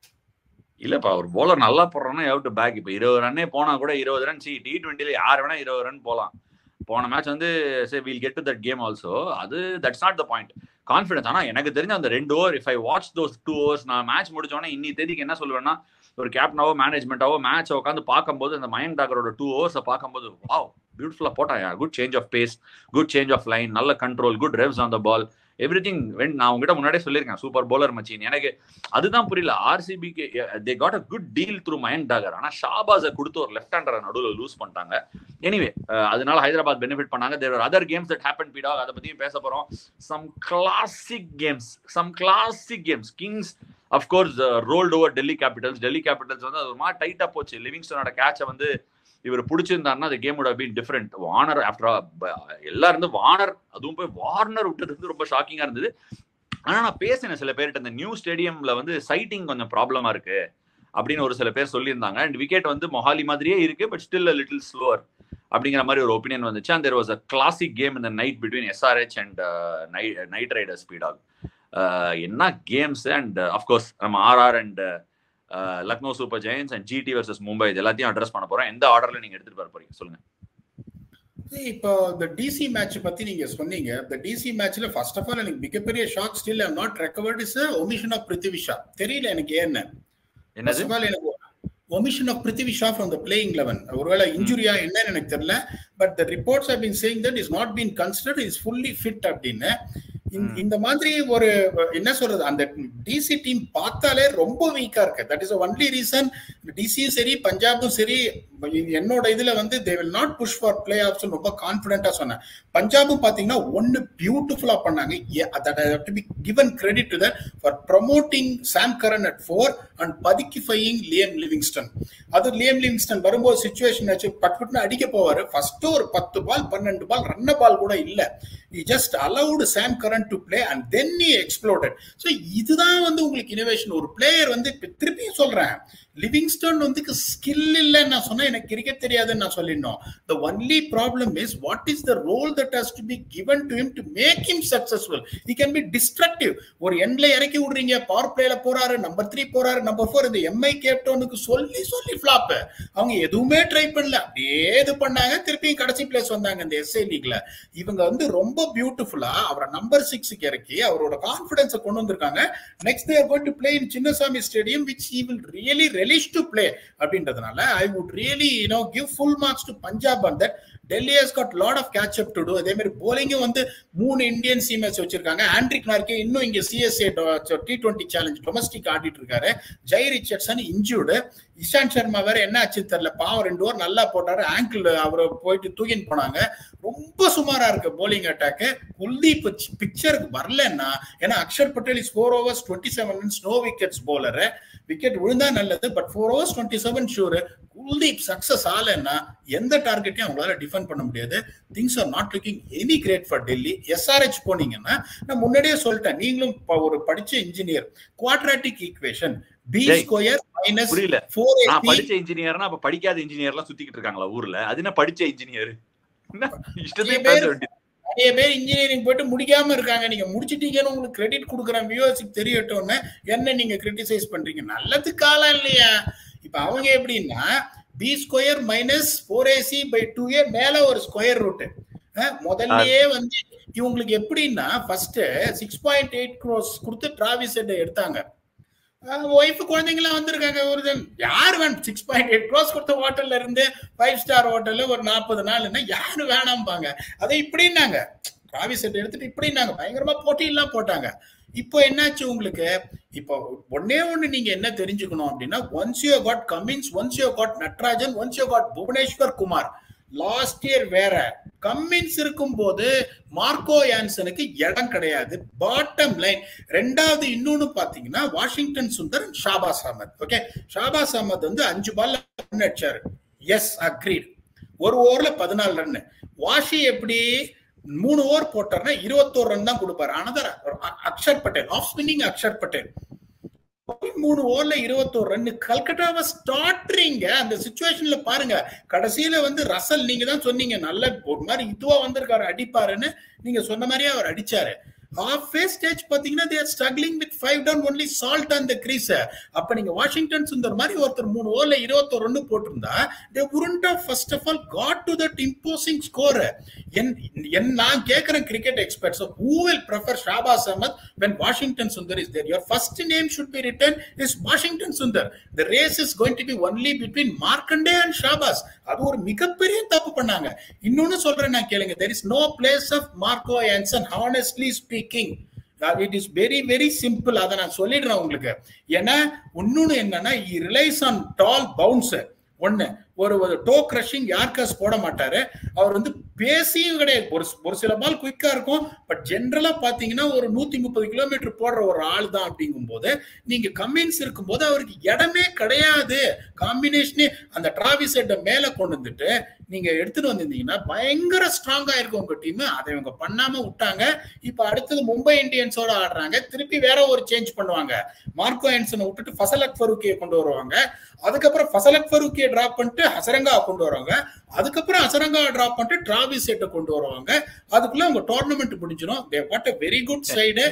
Speaker 1: இல்லப்பா ஒரு bowler நல்லா போடுறோம்னா எவ் டு பேக் இப்போ இருபது ரன்னே போனா கூட இருபது ரன் சி டி டுவெண்ட்டில யார் வேணா இருபது ரன் போலாம் போன மேட்ச் வந்து say will get to that game also அது that's not the point confidence ஆனா எனக்கு தெரிஞ்ச அந்த ரெண்டு over if I watch those two overs நான் மேட்ச் முடிச்சோடனே இன்னி தேதிக்கு என்ன சொல்லுவேன்னா ஒரு கேப்டனாவோ மேனேஜ்மெண்ட்டாவோ மேட்ச் உட்காந்து பார்க்கும்போது அந்த மயங்க் டாக்கரோட டூ ஓவர்ஸை பார்க்கும்போது வாவ் பியூட்டிஃபுல்லா போட்டாயா good change of pace good change of line நல்ல control good revs on the ball everything when நான் உங்ககிட்ட முன்னாடியே சொல்லியிருக்கேன் சூப்பர் bowler மச்சின் எனக்கு அதுதான் புரியல ஆர்சிபிக்கு they got a good deal through Mayank Dagar ஆனா ஷாபாஸை கொடுத்து ஒரு லெஃப்ட் ஹேண்டரை நடுவில் லூஸ் பண்ணிட்டாங்க எனிவே அதனால ஹைதராபாத் பெனிஃபிட் பண்ணாங்க there other games that happen பீடா அதை பத்தியும் பேச போறோம் some classic games some classic games Kings of course rolled over Delhi Capitals Delhi Capitals வந்து அது ஒரு மாதிரி டைட்டா போச்சு லிவிங்ஸ்டனோட கேட்சை வந்து இவர் பிடிச்சிருந்தாருன்னா அது game would been different Warner after எல்லாரும் இருந்து வார்னர் அதுவும் போய் வார்னர் விட்டது வந்து ரொம்ப ஷாக்கிங்கா இருந்தது ஆனா நான் பேசினேன் சில பேர்கிட்ட இந்த நியூ ஸ்டேடியம்ல வந்து சைட்டிங் கொஞ்சம் ப்ராப்ளமா இருக்கு அப்படின்னு ஒரு சில பேர் சொல்லியிருந்தாங்க அண்ட் விக்கெட் வந்து மொஹாலி மாதிரியே இருக்கு but still a little slower அப்படிங்கிற மாதிரி ஒரு ஒப்பீனியன் வந்துச்சு and there was a classic game இந்த night between SRH and Knight Rider ஸ்பீடாக் என்ன கேம்ஸ் அண்ட் அஃப்கோர்ஸ் நம்ம RR and Lucknow Super Giants and GT versus Mumbai இது எல்லாத்தையும் அட்ரஸ் பண்ண போறோம் எந்த ஆர்டர்ல நீங்க எடுத்துட்டு வர போறீங்க சொல்லுங்க
Speaker 2: இப்போ இந்த டிசி மேட்ச் பத்தி நீங்க சொன்னீங்க இந்த டிசி மேட்ச்ல ஃபர்ஸ்ட் ஆஃப் ஆல் எனக்கு மிகப்பெரிய shock still I'm not recovered is omission of Prithvi Shaw தெரியல எனக்கு ஏன்னு
Speaker 1: என்னது
Speaker 2: ஃபர்ஸ்ட் ஆஃப் ஆல் எனக்கு omission of Prithvi Shaw from the playing eleven ஒருவேளை இன்ஜுரியா என்னன்னு எனக்கு தெரியல but the reports have been saying that is not been considered is fully fit அப்படின்னு இந்த- இந்த மாதிரி ஒரு என்ன சொல்றது அந்த டிசி டீம் பார்த்தாலே ரொம்ப வீக்கா இருக்கு தட் இஸ் ஒன்லி ரீசன் டிசியும் சரி பஞ்சாபும் சரி என்னோட இதுல வந்து they will not push for play offs ரொம்ப கான்பிடண்டா சொன்னேன் பஞ்சாபும் பாத்தீங்கன்னா ஒன்னு பியூட்டிஃபுல்லா பண்ணாங்க that be given credit to that for promoting Sam Curran at four and பதிக்கிஃபையிங் லியம் லிவிங்ஸ்டன் அது லியம் லிவிங்ஸ்டன் வரும்போது சுச்சுவேஷன் வச்சு பட்பட்னு அடிக்க போவாரு ஃபர்ஸ்ட் ஒரு பத்து பால் பன்னெண்டு பால் ரன்ன பால் கூட இல்ல he just allowed Sam Curran to play and then he exploded so இதுதான் வந்து உங்களுக்கு இனோவேஷன் ஒரு பிளேயர் வந்து இப்ப திருப்பியும் சொல்றேன் லிவிங்ஸ்டன் வந்து ஸ்கில் இல்லைன்னு நான் சொன்னா எனக்கு கிரிக்கெட் தெரியாதுன்னு நான் சொல்லிடணும் the only problem is what is the role that has to be given to him to make him successful he can be destructive ஒரு எண்ட்ல இறக்கி விடுறீங்க பவர் பிளேல போறாரு நம்பர் த்ரீ போறாரு நம்பர் ஃபோர் இந்த எம்ஐ கேப்டனுக்கு சொல்லி சொல்லி ஃபிளாப் அவங்க எதுவுமே ட்ரை பண்ணல அப்படியே இது பண்ணாங்க திருப்பியும் கடைசி பிளேஸ் வந்தாங்க இந்த எஸ்ஐ லீக்ல இவங்க வந்து ரொம்ப பியூட்டிஃபுல்லா அவரை நம்பர் சிக்ஸுக்கு இறக்கி அவரோட கான்பிடன்ஸை கொண்டு வந்திருக்காங்க next they're going to play in Chinnaswamy stadium which he will really relish to play அப்படின்றதுனால I would really you know give full marks to Punjab and that Delhi has got lot of catch up to do அதே மாதிரி போலிங்கும் வந்து மூணு Indian seamers வச்சிருக்காங்க Anrich Nortje இன்னும் இங்க CSA T twenty challenge domestic ஆடிட்டு இருக்காரு Jhye Richardson injured Ishant Sharma வேற என்ன ஆச்சு தெரியல பாவம் ரெண்டு ஓவர் நல்லா போட்டாரு ஆங்கிள் அவரை போயிட்டு தூக்கின்னு போனாங்க ரொம்ப சுமாரா இருக்கு போலிங் அட்டாக்கு குல்தீப் பிக்சருக்கு வரலன்னா ஏன்னா Axar Patel is four overs twenty seven runs no wickets bowler wicket விழுந்தா நல்லது but four overs twenty seven sure Kuldeep success ஆகலைன்னா எந்த டார்கெட்டையும் அவங்களால டிஃபெண்ட் பண்ண முடியாது things are not looking any great for Delhi SRH போனீங்கன்னா நான் முன்னாடியே சொல்லிட்டேன் நீங்களும் ஒரு படிச்ச engineer quadratic equation B square minus
Speaker 1: புரியல
Speaker 2: ஃபோர்
Speaker 1: நான் படிச்ச இன்ஜினியர்னா அப்ப படிக்காத இன்ஜினியர் எல்லாம் சுத்திக்கிட்டு இருக்காங்களா ஊர்ல அது என்ன படிச்ச இன்ஜினியர் இஷ்டத்தையும் பேச வேண்டியது
Speaker 2: நிறைய பேர் இன்ஜினியரிங் போயிட்டு முடிக்காம இருக்காங்க நீங்க முடிச்சிட்டீங்கன்னு உங்களுக்கு கிரெடிட் கொடுக்குறேன் வியூவர்ஸுக்கு தெரியட்டோன்னு என்ன நீங்க கிரிட்டிசைஸ் பண்றீங்க நல்லது காலம் இல்லையா இப்ப அவங்க எப்படின்னா B square minus four AC by two A மேல ஒரு ஸ்கொயர் ரூட் முதல்லயே வந்து இவங்களுக்கு எப்படின்னா first six point eight crores கொடுத்து டிராவிஸ் எடுத்தாங்க ஒய்ஃப் குழந்தைங்களாம் வந்திருக்காங்க ஒரு யார் வேணும் சிக்ஸ் பாயிண்ட் எயிட் க்ரோஸ் கொடுத்த ஹோட்டல்ல இருந்து ஃபைவ் ஸ்டார் ஹோட்டல்ல ஒரு நாற்பது நாள்னா யாரு வேணாம்பாங்க அதை இப்படின்னாங்க டிராவி செட் எடுத்துட்டு இப்படின்னாங்க பயங்கரமா போட்டியெல்லாம் போட்டாங்க இப்போ என்னாச்சு உங்களுக்கு இப்போ ஒன்னே ஒண்ணு நீங்க என்ன தெரிஞ்சுக்கணும் அப்படின்னா once you got Cummins once you got Natarajan once you got Bhuvneshwar Kumar last year வேற கம்மின்ஸ் இருக்கும் போது மார்க்கோ யான்சனுக்கு இடம் கிடையாது பாட்டம் லைன் ரெண்டாவது இன்னொன்னு பாத்தீங்கன்னா வாஷிங்டன் சுந்தர் ஷாபாஸ் அஹமத் ஓகே ஷாபாஸ் அஹமத் வந்து அஞ்சு பால்ல ரன் அடிச்சாரு எஸ் அக்ரீட் ஒரு ஓவர்ல பதினாலு ரன் வாஷி எப்படி மூணு ஓவர் போட்டார்னா இருபத்தோரு ரன் தான் கொடுப்பாரு another Axar Patel off spinning Axar Patel மூணு ஓவர்ல இருபத்தோரு ரன் கல்கட்டாவை ஸ்டார்ட்றீங்க அந்த சுச்சுவேஷன்ல பாருங்க கடைசியில வந்து ரசல் நீங்க தான் சொன்னீங்க நல்ல ஒரு மாதிரி இதுவா வந்திருக்காரு அடிப்பாருன்னு நீங்க சொன்ன மாதிரியே அவர் அடிச்சாரு ஹாஃப் ஃபே ஸ்டேஜ் பாத்தீங்கன்னா they're struggling with five down only Salt on the crease அப்ப நீங்க வாஷிங்டன் சுந்தர் மாதிரி ஒருத்தர் மூணு ஓவர்ல இருபத்தோரு ரன் போட்டிருந்தா தே உருண்ட் first of all got to that imposing score என் என் நான் கேட்கிறேன் cricket experts who will prefer Shahbaz Ahmed when Washington Sundar is there your first name should be written is Washington Sundar the race is going to be only between Markande and Shahbaz அது ஒரு மிகப்பெரிய தப்பு பண்ணாங்க இன்னொன்னு சொல்றேன் நான் கேளுங்க there is no place of Marco Jansen honestly speaking it is very very simple அதை நான் சொல்லிடுறேன் உங்களுக்கு ஏன்னா இன்னொன்னு என்னன்னா ரிலைஸ் ஆன் டால் பவுன்ஸ் ஒண்ணு ஒரு ஒரு டோ கிரஷிங் யார்கஸ் போட மாட்டாரு அவர் வந்து பேசியும் கிடையாது ஒரு ஒரு சில பால் குயிக்கா இருக்கும் பட் ஜென்ரலா பாத்தீங்கன்னா ஒரு நூத்தி முப்பது கிலோமீட்டர் போடுற ஒரு ஆள் தான் அப்படிங்கும் போது நீங்க கம்மின்ஸ் இருக்கும் போது அவருக்கு இடமே கிடையாது காம்பினேஷனே அந்த டிராவி செட்டை மேல கொண்டு வந்துட்டு நீங்க எடுத்துட்டு வந்திருந்தீங்கன்னா பயங்கர ஸ்ட்ராங்கா இருக்கும் உங்க டீம் அதை இவங்க பண்ணாம விட்டாங்க இப்ப அடுத்தது மும்பை இந்தியன்ஸோட ஆடுறாங்க திருப்பி வேற ஒரு சேஞ்ச் பண்ணுவாங்க மார்க்கோ ஆன்சனை விட்டுட்டு ஃபசலக் ஃபரூக்கியை கொண்டு வருவாங்க அதுக்கப்புறம் ஃபசலக் ஃபரூக்கியை டிராப் பண்ணிட்டு ஹசரங்கா கொண்டு வருவாங்க அதுக்கப்புறம் ஹசரங்கா டிராப் பண்ணிட்டு டிராவி செட்டை கொண்டு வருவாங்க அதுக்குள்ள உங்க டோர்னமெண்ட் முடிஞ்சிடும் they what a very good side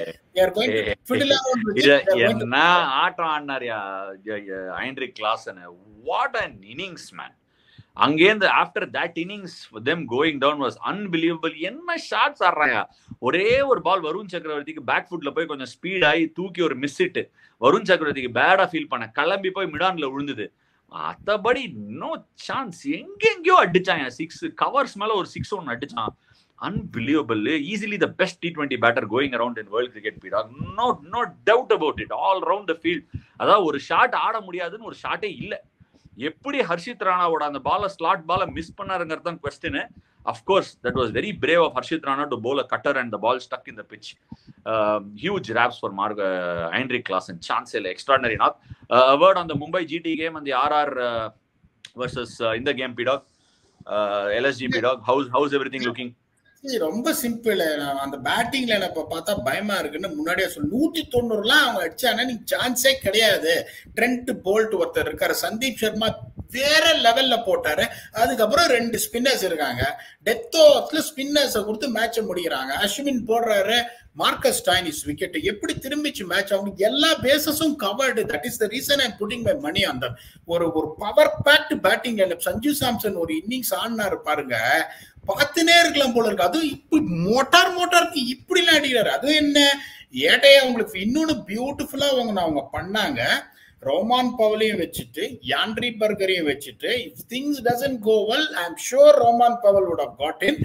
Speaker 1: என்ன ஆட்டம் ஆடினாரியா Heinrich Klaasen what an innings man அங்கேருந்து after that innings them going down was unbelievable என்ன ஷாட்ஸ் ஆடுறாங்க ஒரே ஒரு பால் வருண் சக்கரவர்த்திக்கு பேக் ஃபுட்ல போய் கொஞ்சம் ஸ்பீட் ஆகி தூக்கி ஒரு மிஸ் இட்டு வருண் சக்கரவர்த்திக்கு பேடா ஃபீல் பண்ண கிளம்பி போய் மிடான்ல விழுந்தது மற்றபடி நோ சான்ஸ் எங்கெங்கயோ அடிச்சாங்க சிக்ஸ் கவர்ஸ் மேல ஒரு சிக்ஸ் ஒன்று அடிச்சான் unbelievable easily the best T twenty batter going around in world cricket பீடா no no doubt about it all round the field அதாவது ஒரு ஷாட் ஆட முடியாதுன்னு ஒரு ஷாட்டே இல்லை எப்படி ஹர்ஷித் ராணாவோட அந்த பால ஸ்லாட் பால மிஸ் பண்ணாருங்கிறது தான் question of course that was very brave of Harshit Rana to bowl a cutter and the ball stuck in the pitch huge raps for mark Heinrich Klaasen and chance இல்லை extraordinary not award on the Mumbai GT game அந்த RR versus இந்த game பிடாக் LSG பிடாக் how's how's everything looking
Speaker 2: ரொம்ப simple அந்த பேட்டிங்ல எனக்கு பார்த்தா பயமா இருக்குன்னு முன்னாடியே சொல்லு நூத்தி தொண்ணூறுலாம் அவங்க அடிச்சாங்கன்னா நீங்க சான்ஸே கிடையாது ட்ரெண்ட் போல்ட் ஒருத்தர் இருக்காரு சந்தீப் சர்மா வேற லெவல்ல போட்டாரு அதுக்கப்புறம் ரெண்டு ஸ்பின்னர்ஸ் இருக்காங்க டெத் ஓவர்ஸ்ல ஸ்பின்னர்ஸை கொடுத்து மேட்சை முடிக்கிறாங்க அஸ்வின் போடுறாரு மார்க்கஸ் டைனிஸ் விக்கெட் எப்படி திரும்பிச்சு மேட்ச் அவங்க எல்லா பேசஸும் covered that is the reason I'm putting my money அந்த ஒரு ஒரு power packed batting Sanju Samson ஒரு இன்னிங்ஸ் ஆடினாரு பாருங்க பார்த்துனே இருக்கலாம் போல இருக்கு அதுவும் இப்படி மோட்டார் மோட்டாருக்கு இப்படிலாம் அடிக்கிறாரு அதுவும் என்ன ஏட்டையா அவங்களுக்கு இன்னொன்னு பியூட்டிஃபுல்லா அவங்க அவங்க பண்ணாங்க ரோமான் பவலையும் வச்சுட்டு யாண்ட்ரி பர்கரையும் வச்சுட்டு if things doesn't go well I am sure Rovman Powell would have got in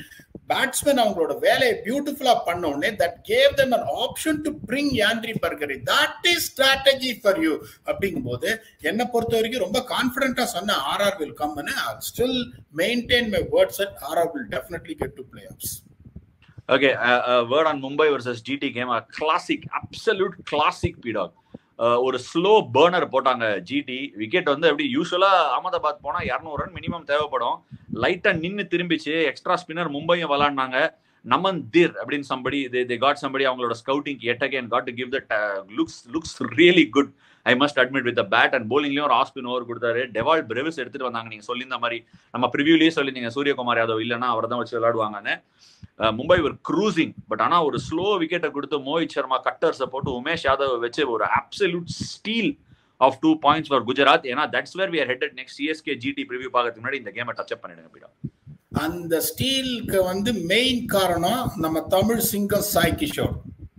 Speaker 2: batsman அவங்களோட வேலையை பியூட்டிஃபுல்லா பண்ண உடனே that gave them an option to bring Nandre Burger that is strategy for you அப்படிங்கும்போது என்னை பொறுத்த வரைக்கும் ரொம்ப கான்பிடண்டா சொன்ன RR will come still maintain my words at RR will definitely get to play offs
Speaker 1: okay word on Mumbai versus GT game classic absolute classic பீடாக் ஒரு slow burner போட்டாங்க GT wicket வந்து எப்படி யூஸ்வலா அகமதாபாத் போனா இரநூறு ரன் மினிமம் தேவைப்படும் லைட்டா நின்னு திரும்பிச்சு எக்ஸ்ட்ரா ஸ்பின்னர் மும்பையும் விளாடினாங்க நமன் திர் அப்படின்னு சம்படி தே காட் சம்படி அவங்களோட ஸ்கவுட்டிங் yet again got to give that looks looks really good I must admit with bat and போலிங்லயும் ஒரு ஆஸ்பின் ஓவர் கொடுத்தாரு டெவால் பிரெவிஸ் எடுத்துட்டு வந்தாங்க நீங்க சொல்லியிருந்த மாதிரி நம்ம ப்ரிவியூலயே சொல்லியிருந்தீங்க சூரியகுமார் யாதவ் இல்லைன்னா அவர் தான் வச்சு விளையாடுவாங்கன்னு மும்பை ஒரு க்ரூசிங் பட் ஆனா ஒரு ஸ்லோ விக்கெட்டை கொடுத்து மோஹித் சர்மா கட்டர்ஸை போட்டு உமேஷ் யாதவ் வச்சு ஒரு absolute steal of two points for Gujarat ஏன்னா that's where we are headed next CSK GT preview பார்க்கறதுக்கு முன்னாடி இந்த கேமை டச் அப் பண்ணிடுங்க பீடா
Speaker 2: அந்த ஸ்டீலுக்கு வந்து மெயின் காரணம் நம்ம தமிழ் சிங்கம் சாய் கிஷோர்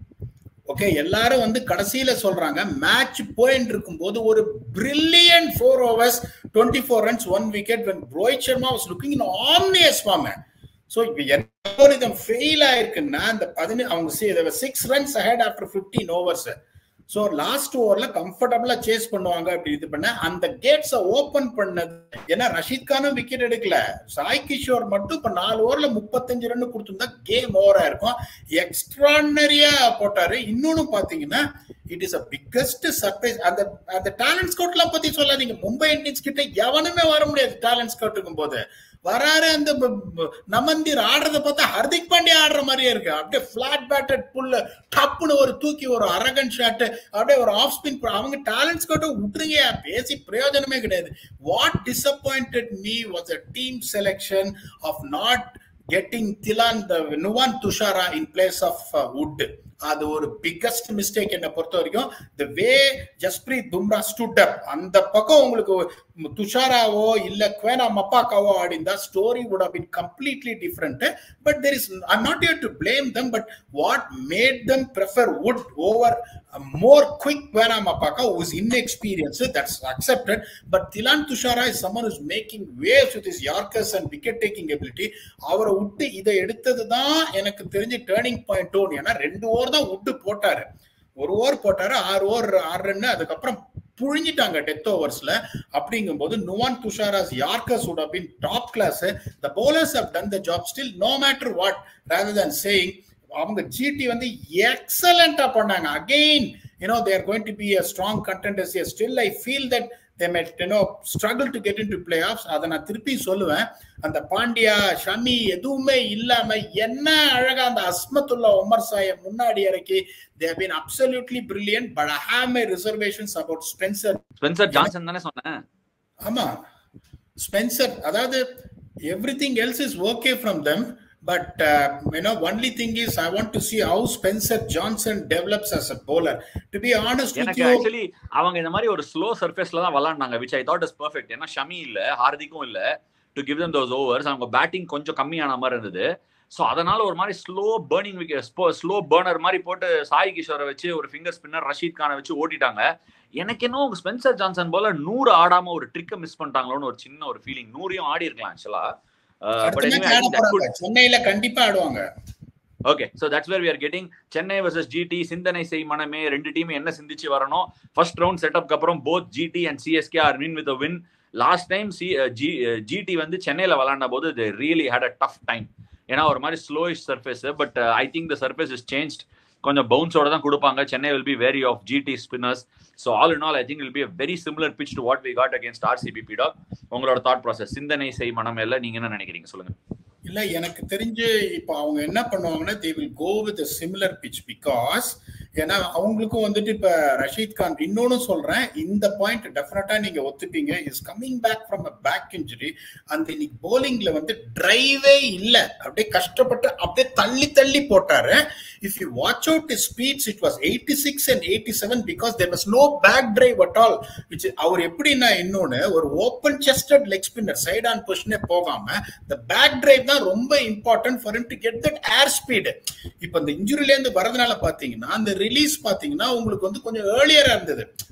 Speaker 2: ஓகே எல்லாரும் வந்து கடைசியில சொல்றாங்க மேட்ச் போயிட்டு இருக்கும் போது ஒரு brilliant four overs twenty four runs one wicket when Rohit Sharma was looking in ominous form so இப்போ என்ன ஃபெயில் ஆயிருக்குன்னா அந்த பதினு அவங்க six runs ahead after fifteen overs so last ஓவர்ல கம்ஃபர்டபுளா சேஸ் பண்ணுவாங்க அப்படி இது பண்ண அந்த கேட்ஸை ஓபன் பண்ணது ஏன்னா ரஷீத் கானும் விக்கெட் எடுக்கல சாய் கிஷோர் மட்டும் இப்ப நாலு ஓவர்ல முப்பத்தஞ்சு ரன் கொடுத்துருந்தா கேம் ஓவரா இருக்கும் எக்ஸ்ட்ரானரியா போட்டாரு இன்னொன்னு பாத்தீங்கன்னா it is a biggest surprise அந்த அந்த டேலண்ட் ஸ்கவுட் எல்லாம் பத்தி சொல்லாதீங்க மும்பை இந்தியன்ஸ் கிட்ட எவனுமே வர முடியாது டேலண்ட் ஸ்கவுட்டுக்கும் போது வராரு அந்த நமந்தீர் ஆடுறத பார்த்தா ஹர்திக் பாண்டியா ஆடுற மாதிரியே இருக்கு அப்படியே பிளாட் பேட்டட் புல்ல டப்புன்னு ஒரு தூக்கி ஒரு அரகன் ஷாட் அப்படியே ஒரு ஆஃப் ஸ்பின் அவங்க டேலண்ட் ஸ்கவுட்டை விட்டுருங்க பேசி பிரயோஜனமே கிடையாது what disappointed me was a team selection of not getting திலான் the Nuwan Thushara in place of Wood அது ஒரு பிக்கஸ்ட் மிஸ்டேக் என்ன பொறுத்த வரைக்கும் the way Jasprit Bumrah stood up அந்த பக்கம் உங்களுக்கு துஷாராவோ இல்ல குவேனா மப்பாக்காவோ ஆடிந்தா story would have been completely different but there is I not you to blame them but what mat them prefer Wood over more quick Kuena Mapaka who is inexperienced. That's accepted. But Tilan Tushara is someone who's making waves with his Yorkers and wicket taking ability. அவரை விட்டு இதை எடுத்தது தான் எனக்கு தெரிஞ்ச turning point tone ஏன்னா ரெண்டு over தான் விட்டு போட்டாரு ஒரு ஓவர் போட்டாரு ஆறு ஓவர் ஆறு ரன்னு அதுக்கப்புறம் புழிஞ்சிட்டாங்க டெத் ஓவர்ஸ்ல அப்படிங்கும்போது Nuwan Thushara's yorkers would have been top class the bowlers have done the job still no matter what rather than saying அவங்க ஜிடி வந்து எக்ஸலண்டா பண்ணாங்க again you know they're going to be a strong contenders still I feel that they might you know struggle to get into play offs அதை நான் திருப்பி சொல்லுவேன் அந்த பாண்டியா ஷமி எதுவுமே இல்லாம என்ன அழகா அந்த அஸ்மத்துல்லா உமர் சாய முன்னாடி இறக்கி they been absolutely brilliant but I have my reservations about Spencer
Speaker 1: Spencer Johnson தானே சொன்னேன்
Speaker 2: ஆமா ஸ்பென்சர் அதாவது everything else is okay from them But uh, you know, only thing is, I want to see how Spencer Johnson develops as a bowler. To be honest with
Speaker 1: எனக்கு
Speaker 2: you,
Speaker 1: actually அவங்க இந்த மாதிரி ஒரு slow சர்ஃபேஸ்ல தான் விளாண்டாங்க which I thought is perfect ஏன்னா ஷமி இல்ல ஹார்திக்கும் இல்ல to give them those overs அவங்க பேட்டிங் கொஞ்சம் கம்மியான மாதிரி இருந்தது ஸோ அதனால ஒரு மாதிரி ஸ்லோ பேர்னிங் ஸ்லோ பேர்னர் மாதிரி போட்டு சாய் கிஷோரை வச்சு ஒரு ஃபிங்கர் ஸ்பின்னர் ரஷீத் கானை வச்சு ஓட்டிட்டாங்க எனக்கு என்ன ஸ்பென்சர் ஜான்சன் போல நூறு ஆடாம ஒரு ட்ரிக்கை மிஸ் பண்ணிட்டாங்களோன்னு ஒரு சின்ன ஒரு ஃபீலிங் நூறையும் ஆடி இருக்கலாம் ஆக்சுவலா பட்
Speaker 2: அடுத்த match ஆட போறாங்க. சென்னையில கண்டிப்பா ஆடுவாங்க
Speaker 1: okay so that's where we are getting Chennai versus GT சிந்தனை செய் மனமே ரெண்டு டீம் என்ன சிந்திச்சு வரணும் ஃபர்ஸ்ட் ரவுண்ட் செட்டப்க்கு அப்புறம் both GT and CSK are win with win last time C G GT வந்து சென்னையில் விளாண்ட போது இது really had a tough time ஏன்னா ஒரு மாதிரி slowish surface but I think the surface is change கொஞ்சம் பவுன்ஸோட தான் கொடுப்பாங்க Chennai will be very of GT spinners so all in all I think will be very similar pitch to what we got against RCB பிடாக் உங்களோட thought process சிந்தனை செய் மனமேல நீங்க என்ன நினைக்கிறீங்க சொல்லுங்க
Speaker 2: இல்ல எனக்கு தெரிஞ்சு இப்போ அவங்க என்ன பண்ணுவாங்கன்னா they will go with similar pitch because ஏன்னா அவங்களுக்கும் வந்துட்டு இப்ப ரஷீத் கான் இன்னொன்னு சொல்றேன் இந்த பாயிண்ட் டெஃபினட்டா நீங்க ஒத்துப்பீங்க is coming back from a back injury அந்த இன்னைக்கு போலிங்ல வந்து டிரைவே இல்ல அப்படியே கஷ்டப்பட்டு அப்படியே தள்ளி தள்ளி போட்டாரு if you watch out his speeds it was eighty six and eighty seven because there was no back drive at all which அவர் எப்படின்னா இன்னொன்னு ஒரு open chested leg spinner side on பொசிஷனே போகாம இந்த பேக் டிரைவ் தான் ரொம்ப important for to get that air speed இப்போ இந்த இன்ஜுரில இருந்து வரதுனால பாத்தீங்கன்னா அந்த ரிலீஸ் பாத்தீங்கன்னா உங்களுக்கு வந்து கொஞ்சம் ஏர்லியரா இருந்தது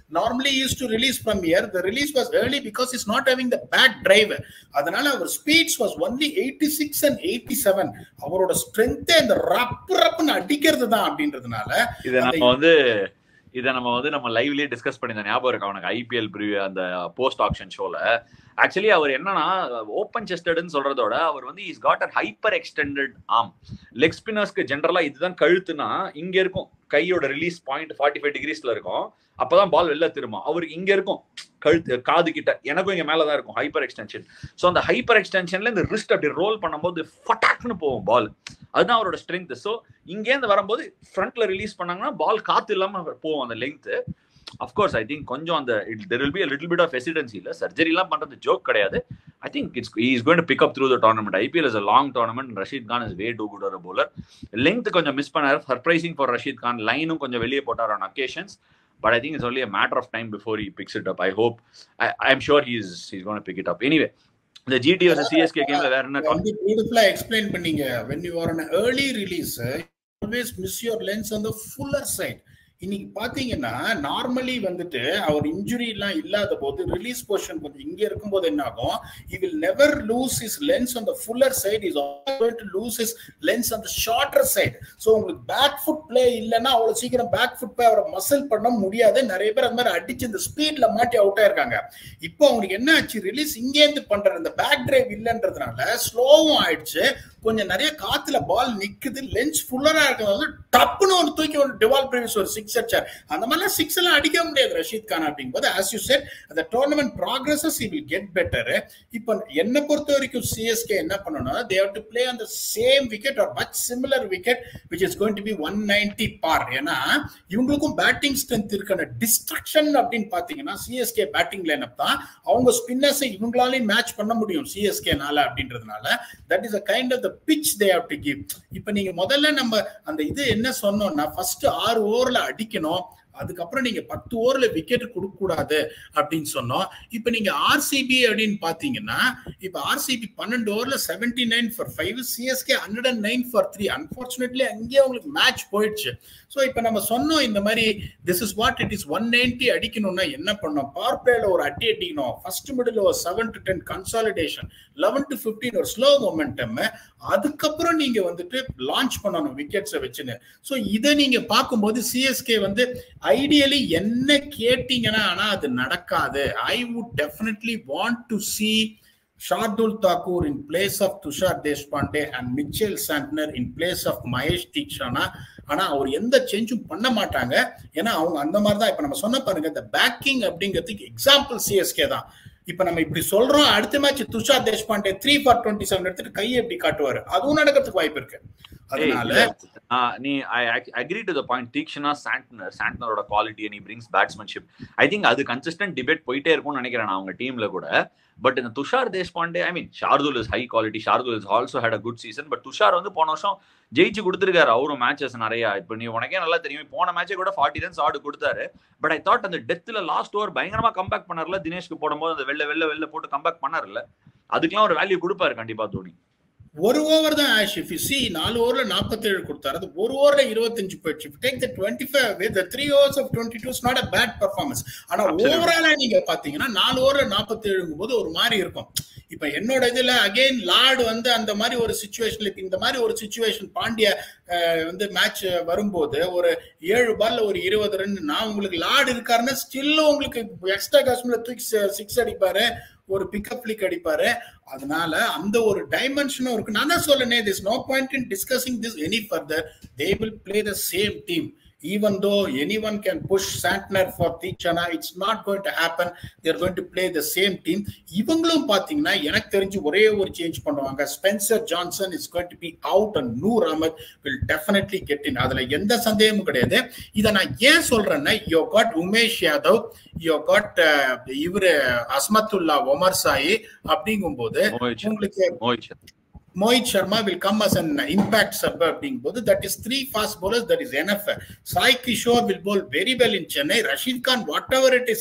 Speaker 2: normally use to release from here the release was early because he's not having the back drive அதனால அவர் speeds was only eighty six and eighty seven அவரோட ஸ்ட்ரென்த்தே அந்த ரப்பு ரப்புன்னு அடிக்கிறது தான் அப்படின்றதுனால
Speaker 1: இதை நம்ம வந்து இதை நம்ம வந்து நம்ம லைவ்லயே டிஸ்கஸ் பண்ணியிருந்த ஞாபகம் இருக்கு அவனுக்கு ஐபிஎல் ப்ரிவியூ அந்த போஸ்ட் ஆக்ஷன் ஷோல ஆக்சுவலி அவர் என்னன்னா ஓப்பன் செஸ்டட்னு சொல்றதோட அவர் வந்து he's got a hyper extended arm leg ஸ்பின்னர்ஸ்க்கு ஜென்ரலா இதுதான் கழுத்துனா இங்க இருக்கும் கையோட ரிலீஸ் பாயிண்ட் ஃபார்ட்டி ஃபைவ் டிகிரிஸ்ல இருக்கும் அப்பதான் பால் வெளில திரும்பும் அவருக்கு இங்க இருக்கும் கழுத்து காது கிட்ட எனக்கும் இங்க மேலதான் இருக்கும் ஹைப்பர் எக்ஸ்டென்ஷன் ஸோ அந்த ஹைப்பர் எக்ஸ்டென்ஷன்ல இந்த ரிஸ்ட் அப்படி ரோல் பண்ணும்போது ஃபட்டாக்னு போகும் பால் அதுதான் அவரோட ஸ்ட்ரென்த் ஸோ இங்கேருந்து வரும்போது ஃப்ரண்ட்ல ரிலீஸ் பண்ணாங்கன்னா பால் காத்து இல்லாம போகும் அந்த லென்த் அஃப்கோர்ஸ் ஐ திங்க் கொஞ்சம் அந்த there will be little bit of hesitancy இல்லை சர்ஜரிலாம் பண்றது ஜோக் கிடையாது I think it's is going to pick up through the tournament IPL is a long tournament Rashid Khan is way too good ஒரு bowler length கொஞ்சம் miss பண்ணார் surprising for Rashid Khan லைனும் கொஞ்சம் வெளியே போட்டார் on occasions but I think it's only a matter of time before he picks it up. I hope. I, I'm sure he's he's going to pick it up. Anyway, the GT versus CSK game வேற என்ன
Speaker 2: வந்து பியூட்டிஃபுல்லா explain பண்ணீங்க when you are on an early release always miss your lens on the fuller side இன்னைக்கு பாத்தீங்கன்னா normally வந்துட்டு அவர் injury எல்லாம் இல்லாத போது ரிலீஸ் போர்ஷன் கொஞ்சம் இங்க இருக்கும்போது என்ன ஆகும் he will never lose his lens on the fuller side is always going to lose his lens on the shorter side so உங்களுக்கு பேக் ஃபுட் பிளே இல்லைன்னா அவ்வளவு சீக்கிரம் பேக் ஃபுட் பிளே அவரை மசில் பண்ண முடியாது நிறைய பேர் அந்த மாதிரி அடிச்சு இந்த ஸ்பீட்ல மாட்டி அவுட் ஆயிருக்காங்க இப்போ அவங்களுக்கு என்ன ஆச்சு ரிலீஸ் இங்கேருந்து பண்ற இந்த பேக் டிரைவ் இல்லைன்றதுனால ஸ்லோவும் ஆயிடுச்சு கொஞ்சம் நிறைய காத்துல பால் நிக்குது லென்ஸ் ஃபுல்லரா இருக்கிறது டப்புன்னு ஒரு தூக்கி ஒரு டிவால் பிரேவிஸ் ஒரு சிக்ஸ் அடிச்சார் அந்த மாதிரிலாம் சிக்ஸ் எல்லாம் அடிக்க முடியாது ரஷீத் கான் அப்படிங்கும்போது ஆஸ் யூ செட் அந்த tournament progresses he will get better இப்போ என்னை பொறுத்த வரைக்கும் சிஎஸ்கே என்ன பண்ணணும் they have to play on the same wicket or much similar wicket which is going to be one ninety par ஏன்னா இவங்களுக்கும் பேட்டிங் ஸ்ட்ரென்த் இருக்கான டிஸ்ட்ரக்ஷன் அப்படின்னு பாத்தீங்கன்னா சிஎஸ்கே பேட்டிங் லைனப் தான் அவங்க ஸ்பின்னர்ஸை இவங்களாலையும் மேட்ச் பண்ண முடியும் சிஎஸ்கேனால அப்படின்றதுனால that is a kind of the pitch they have to give இப்போ நீங்க முதல்ல நம்ம அந்த இது என்ன சொன்னோம்னா ஃபர்ஸ்ட் ஆறு ஓவர்ல அடிக்கணும் அதுக்கப்புறம் நீங்க பத்து ஓவர்ல விக்கெட் கொடுக்க கூடாது அப்படின்னு சொன்னோம் இப்ப நீங்க ஆர்சிபி அப்படின்னு பாத்தீங்கன்னா இப்ப ஆர்சிபி பன்னெண்டு ஓவர்ல seventy nine for five CSK hundred and nine for three unfortunately அங்கேயே உங்களுக்கு மேட்ச் போயிடுச்சு ஸோ இப்ப நம்ம சொன்னோம் இந்த மாதிரி this is what it is one ninety அடிக்கணும்னா என்ன பண்ணோம் பவர் பிளேல ஒரு அடி அடிக்கணும் ஃபர்ஸ்ட் மிடில் ஒரு seven to ten consolidation eleven to fifteen ஒரு ஸ்லோ மொமெண்டம் அதுக்கப்புறம் நீங்க வந்துட்டு லான்ச் பண்ணணும் விக்கெட்ஸை வச்சுன்னு ஸோ இதை நீங்க பார்க்கும்போது சிஎஸ்கே வந்து ஐடியலி என்ன கேட்டீங்கன்னா ஆனா அது நடக்காது I would definitely want to see Shardul Thakur in place of Tushar Deshpande and Mitchell Santner in place of Maheesh Theekshana ஆனா அவர் எந்த சேஞ்சும் பண்ண மாட்டாங்க ஏன்னா அவங்க அந்த மாதிரி தான் இப்ப நம்ம சொன்ன பாருங்க இந்த பேக்கிங் அப்படிங்கிறதுக்கு எக்ஸாம்பிள் சிஎஸ்கே தான் இப்ப நம்ம இப்படி சொல்றோம் அடுத்த match Tushar Deshpande three for twenty seven எடுத்துட்டு கையை எப்படி காட்டுவாரு அதுவும் நடக்கிறதுக்கு வாய்ப்பு இருக்கு அதனால
Speaker 1: நீ I agree to the point Theekshana Santner சாண்ட்னரோட quality and brings batsmanship I think அது கன்சிஸ்டன்ட் டிபேட் போயிட்டே இருக்கும்னு நினைக்கிறேன் நான் அவங்க டீம்ல கூட பட் இந்த Tushar Deshpande I mean Shardul is high quality Shardul is also had a good season but Tushar வந்து போன வருஷம் ஜெயிச்சு கொடுத்துருக்காரு அவரும் மேட்சஸ் நிறைய இப்போ நீ உனக்கே நல்லா தெரியும் போன மேட்சே கூட ஃபார்ட்டி ரன்ஸ் ஆடு கொடுத்தாரு பட் ஐ தாட் அந்த டெத்தில் லாஸ்ட் ஓவர் பயங்கரமா கம்பேக் பண்ணார்ல தினேஷ்க்கு போடும்போது அந்த வெளில வெளில வெளில போட்டு கம்பேக் பண்ணார்ல அதுக்கெல்லாம் ஒரு வேல்யூ கொடுப்பாரு கண்டிப்பா தோனி
Speaker 2: ஒரு ஓவர் தான் ஆஷ் இஃப் சி நாலு ஓவர்ல நாற்பத்தேழு கொடுத்தாரு அது ஒரு ஓவர்ல இருபத்தஞ்சு போயிடுச்சு take the twenty five with three overs of twenty two not a bad performance ஆனா ஓவராலா நீங்க பாத்தீங்கன்னா நாலு ஓவர்ல நாற்பத்தேழுங்கும் போது ஒரு மாதிரி இருக்கும் இப்ப என்னோட இதுல அகைன் லார்டு வந்து அந்த மாதிரி ஒரு சுச்சுவேஷன்ல இந்த மாதிரி ஒரு சுச்சுவேஷன் பாண்டிய வந்து மேட்ச் வரும்போது ஒரு ஏழு பால்ல ஒரு இருபது ரன் நான் உங்களுக்கு லார்டு இருக்காருன்னா ஸ்டில் உங்களுக்கு எக்ஸ்ட்ரா காஸ்ட்ல தூக்கி சிக்ஸ் அடிப்பாரு ஒரு பிக்கப் பிளிக் அடிப்பாரு அதனால அந்த ஒரு டைமென்ஷனும் இருக்கு நான் தான் சொல்லனே this no point in discussing this any further they will play the same team even though anyone can push Santner for Tichana, it's not going to happen. They're going to play the same team. இவங்களும் பாத்தீங்கன்னா எனக்கு தெரிஞ்சு ஒரே ஒரு change பண்ணுவாங்க Spencer Johnson is going to be out and Noor Ahmad will definitely get in அதுல எந்த சந்தேகமும் கிடையாது இதை நான் ஏன் சொல்றேன்னா you got Umesh Yadav you got இவரு அஸ்மத்துல்லா ஒமர் சாயி அப்படிங்கும்போது உங்களுக்கு Mohit Sharma will come as an impact sub அப்படிங்கும்போது that is three fast bowlers that is enough Sai Kishore will bowl very well in Chennai Rashid Khan whatever it is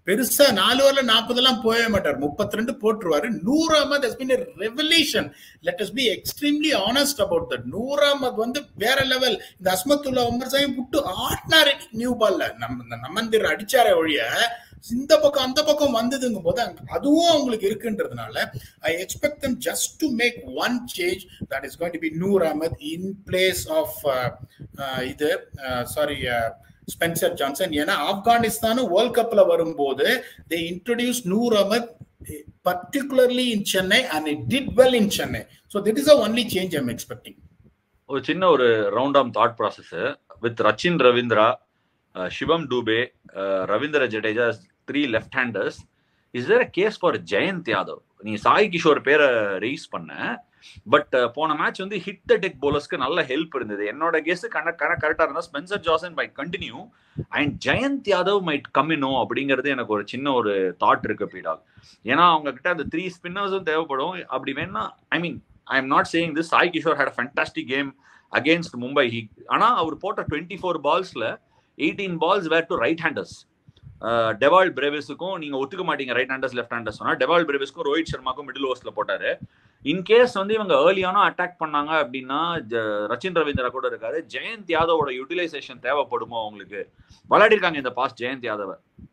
Speaker 2: பெருசா நாலு ஓவர்ல நாற்பது எல்லாம் போகவே மாட்டார் முப்பத்தி ரெண்டு போட்டுருவாரு Noor Ahmad has been revolution let us be extremely honest about that Noor Ahmad வந்து வேற லெவல் இந்த அஸ்மத்துல்லா உமர் சாயும் விட்டு ஆடினாரு நியூ பால்ல நம்ம நம்மந்திர அடிச்சாரே ஒழிய இந்த பக்கம் அந்த பக்கம் வந்ததுங்கும் போது அதுவும் அவங்களுக்கு இருக்குன்றதுனால I expect them just to make one change that is going to be Noor Ahmad in place of இது சாரி ஸ்பென்சர் ஜான்சன் ஏன்னா ஆப்கானிஸ்தானும் வேர்ல்ட் கப்ல வரும்போது they introduce Noor Ahmad particularly in Chennai and it did well in Chennai so that is a only change I'm expecting
Speaker 1: ஒரு சின்ன ஒரு round arm thought process with Rachin Ravindra Shivam Dube Ravindra Jadeja three left handers is there case for Jayant Yadav நீ சாய் கிஷோர் பேரை rice பண்ண but போன match வந்து hit the tech போலர்ஸ்க்கு நல்ல help இருந்தது என்னோட கெஸ் கண கண கரெக்டா இருந்தா Spencer Johnson might continue and Jayant Yadav might come in அப்படிங்கிறது எனக்கு ஒரு சின்ன ஒரு தாட் இருக்கு பீடாக் ஏன்னா அவங்க கிட்ட அந்த த்ரீ ஸ்பின்னர்ஸும் தேவைப்படும் அப்படி வேணா I mean I am not saying this Sai Kishore had fantastic game against Mumbai he ஆனா அவர் போட்ட டுவெண்ட்டி ஃபோர் பால்ஸ்ல eighteen balls were to right handers Dewald பிரேவிஸுக்கும் நீங்க ஒத்துக்க மாட்டீங்க ரைட் ஹேண்டர்ஸ் லெஃப்ட் ஹேண்டர்ஸ் சொன்னா டெவால் பிரேவிஸ்க்கும் ரோஹித் சர்மாக்கும் மிடில் ஓவர்ஸ்ல போட்டாரு இன்கேஸ் வந்து இவங்க ஏர்லியானோ அட்டாக் பண்ணாங்க அப்படின்னா ரச்சின் ரவீந்திரா கூட இருக்காரு ஜெயந்த் யாதவோட யூட்டிலைசேஷன் தேவைப்படுமோ அவங்களுக்கு விளையாடிருக்காங்க இந்த பாஸ் ஜெயந்த் யாதவ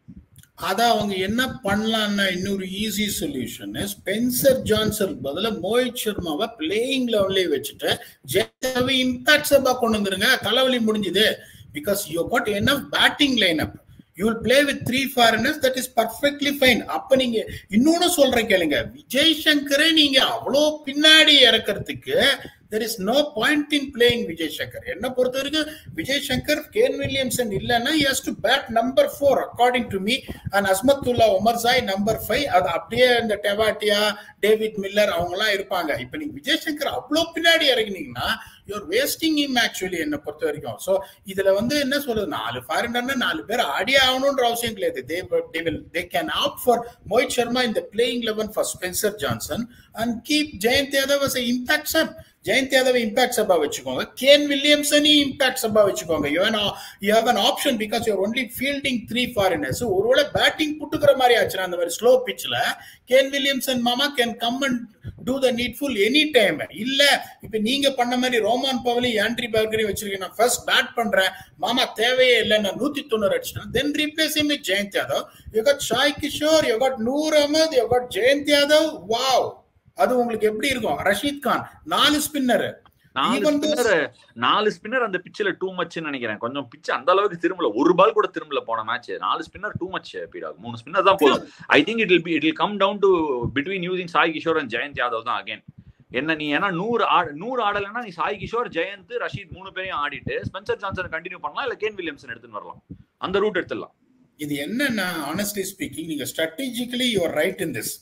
Speaker 2: அதான் அவங்க என்ன பண்ணலாம்னா இன்னொரு ஈஸி சொல்யூஷன் ஸ்பென்சர் ஜான்சன் பதில மோஹித் சர்மாவை பிளேயிங் லெவல்லே வச்சுட்டு ஜெயவை இம்பாக்ட் சபா கொண்டு வந்துருங்க தலைவலி முடிஞ்சுது பிகாஸ் யூ காட் என்ன batting line up you will play with three foreigners that is perfectly fine அப்ப நீங்க இன்னொன்னு சொல்றேன் கேளுங்க விஜய் சங்கரை நீங்க அவ்வளோ பின்னாடி இறக்கிறதுக்கு there is no point in playing Vijay Shankar என்ன பொறுத்த வரைக்கும் விஜய் சங்கர் கேன் வில்லியம்சன் இல்லைன்னா has to bat number four according to me and Azmatullah Omarzai number five அது அப்படியே இந்த டெவாட்டியா டேவிட் மில்லர் அவங்கலாம் இருப்பாங்க இப்போ நீங்க விஜய் சங்கர் அவ்வளோ பின்னாடி இறங்கினீங்கன்னா யூஆர் வேஸ்டிங் இம் ஆக்சுவலி என்னை பொறுத்த வரைக்கும் ஸோ இதுல வந்து என்ன சொல்றது நாலு ஃபாரினர்னா நாலு பேர் ஆடியே ஆகணுன்ற அவசியம் கிடையாது they they will they can opt for Mohit Sharma இந்த playing eleven for Spencer Johnson and keep Jayant Yadav as impact sub Jayant Yadav impact சப்பா வச்சுக்கோங்க கேன் வில்லியம்சனி இம்பாக்ட் சப்பா வச்சுக்கோங்க you you have an option because your only fielding three foreigners ஒருவேளை batting புட்டுக்கிற மாதிரி ஆச்சுன்னா அந்த மாதிரி ஸ்லோ பிச்சில் கேன் வில்லியம்சன் மாமா can come and do the needful any time இல்ல இப்ப நீங்க பண்ண மாதிரி ரோமான் பவலி ஆண்ட்ரி பர்கரி வச்சிருக்கேன் நான் ஃபர்ஸ்ட் பேட் பண்றேன் மாமா தேவையே இல்லை நான் நூத்தி தொண்ணூறு அடிச்சிட்டேன் then replace him Jayant Yadav you got Sai Kishore you got Noor Ahmad you got Jayant Yadav wow அது உங்களுக்கு எப்படி இருக்கும் ரஷீத் கான் நாலு ஸ்பின்னர்
Speaker 1: நாலு ஸ்பின்னர் நாலு ஸ்பின்னர் அந்த பிச்சில் டூ மச்னு நினைக்கிறேன் கொஞ்சம் பிச்சு அந்த அளவுக்கு திரும்பல ஒரு பால் கூட திரும்பல போன மேட்ச் நாலு ஸ்பின்னர் டூ மச் பீடாக் மூணு ஸ்பின்னர் தான் போதும் I think it will be it will come down to between using Sai Kishore and Jayant Yadav தான் அகைன் என்ன நீ ஏன்னா நூறு நூறு ஆடலைன்னா நீ சாய் கிஷோர் ஜெயந்த் ரஷீத் மூணு பேரையும் ஆடிட்டு ஸ்பென்சர் ஜான்சன் கண்டினியூ பண்ணலாம் இல்ல கேன் வில்லியம்சன் எடுத்துன்னு வரலாம் அந்த ரூட் எடுத்துடலாம்
Speaker 2: இது என்னன்னா ஆனஸ்ட்லி ஸ்பீக்கிங் நீங்க strategically you're right in this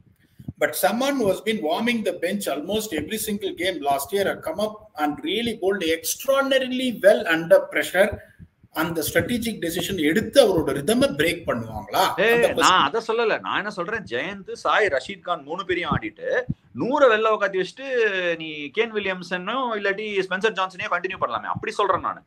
Speaker 2: But someone who has been warming the bench almost every single game last year have come up and really bowled extraordinarily well under pressure. அந்த strategic decision எடுத்து அவரோட ரிதம break பண்ணுவாங்களா
Speaker 1: நான் அதை சொல்லல நான் என்ன சொல்றேன் ஜெயந்த் சாய் ரஷீத் கான் மூணு பேரையும் ஆடிட்டு நூறு வெள்ள உட்காத்தி வச்சுட்டு நீ கேன் வில்லியம்சனும் இல்லாட்டி ஸ்பென்சர் ஜான்சனையும் கண்டினியூ பண்ணலாமே அப்படி சொல்றேன் நான்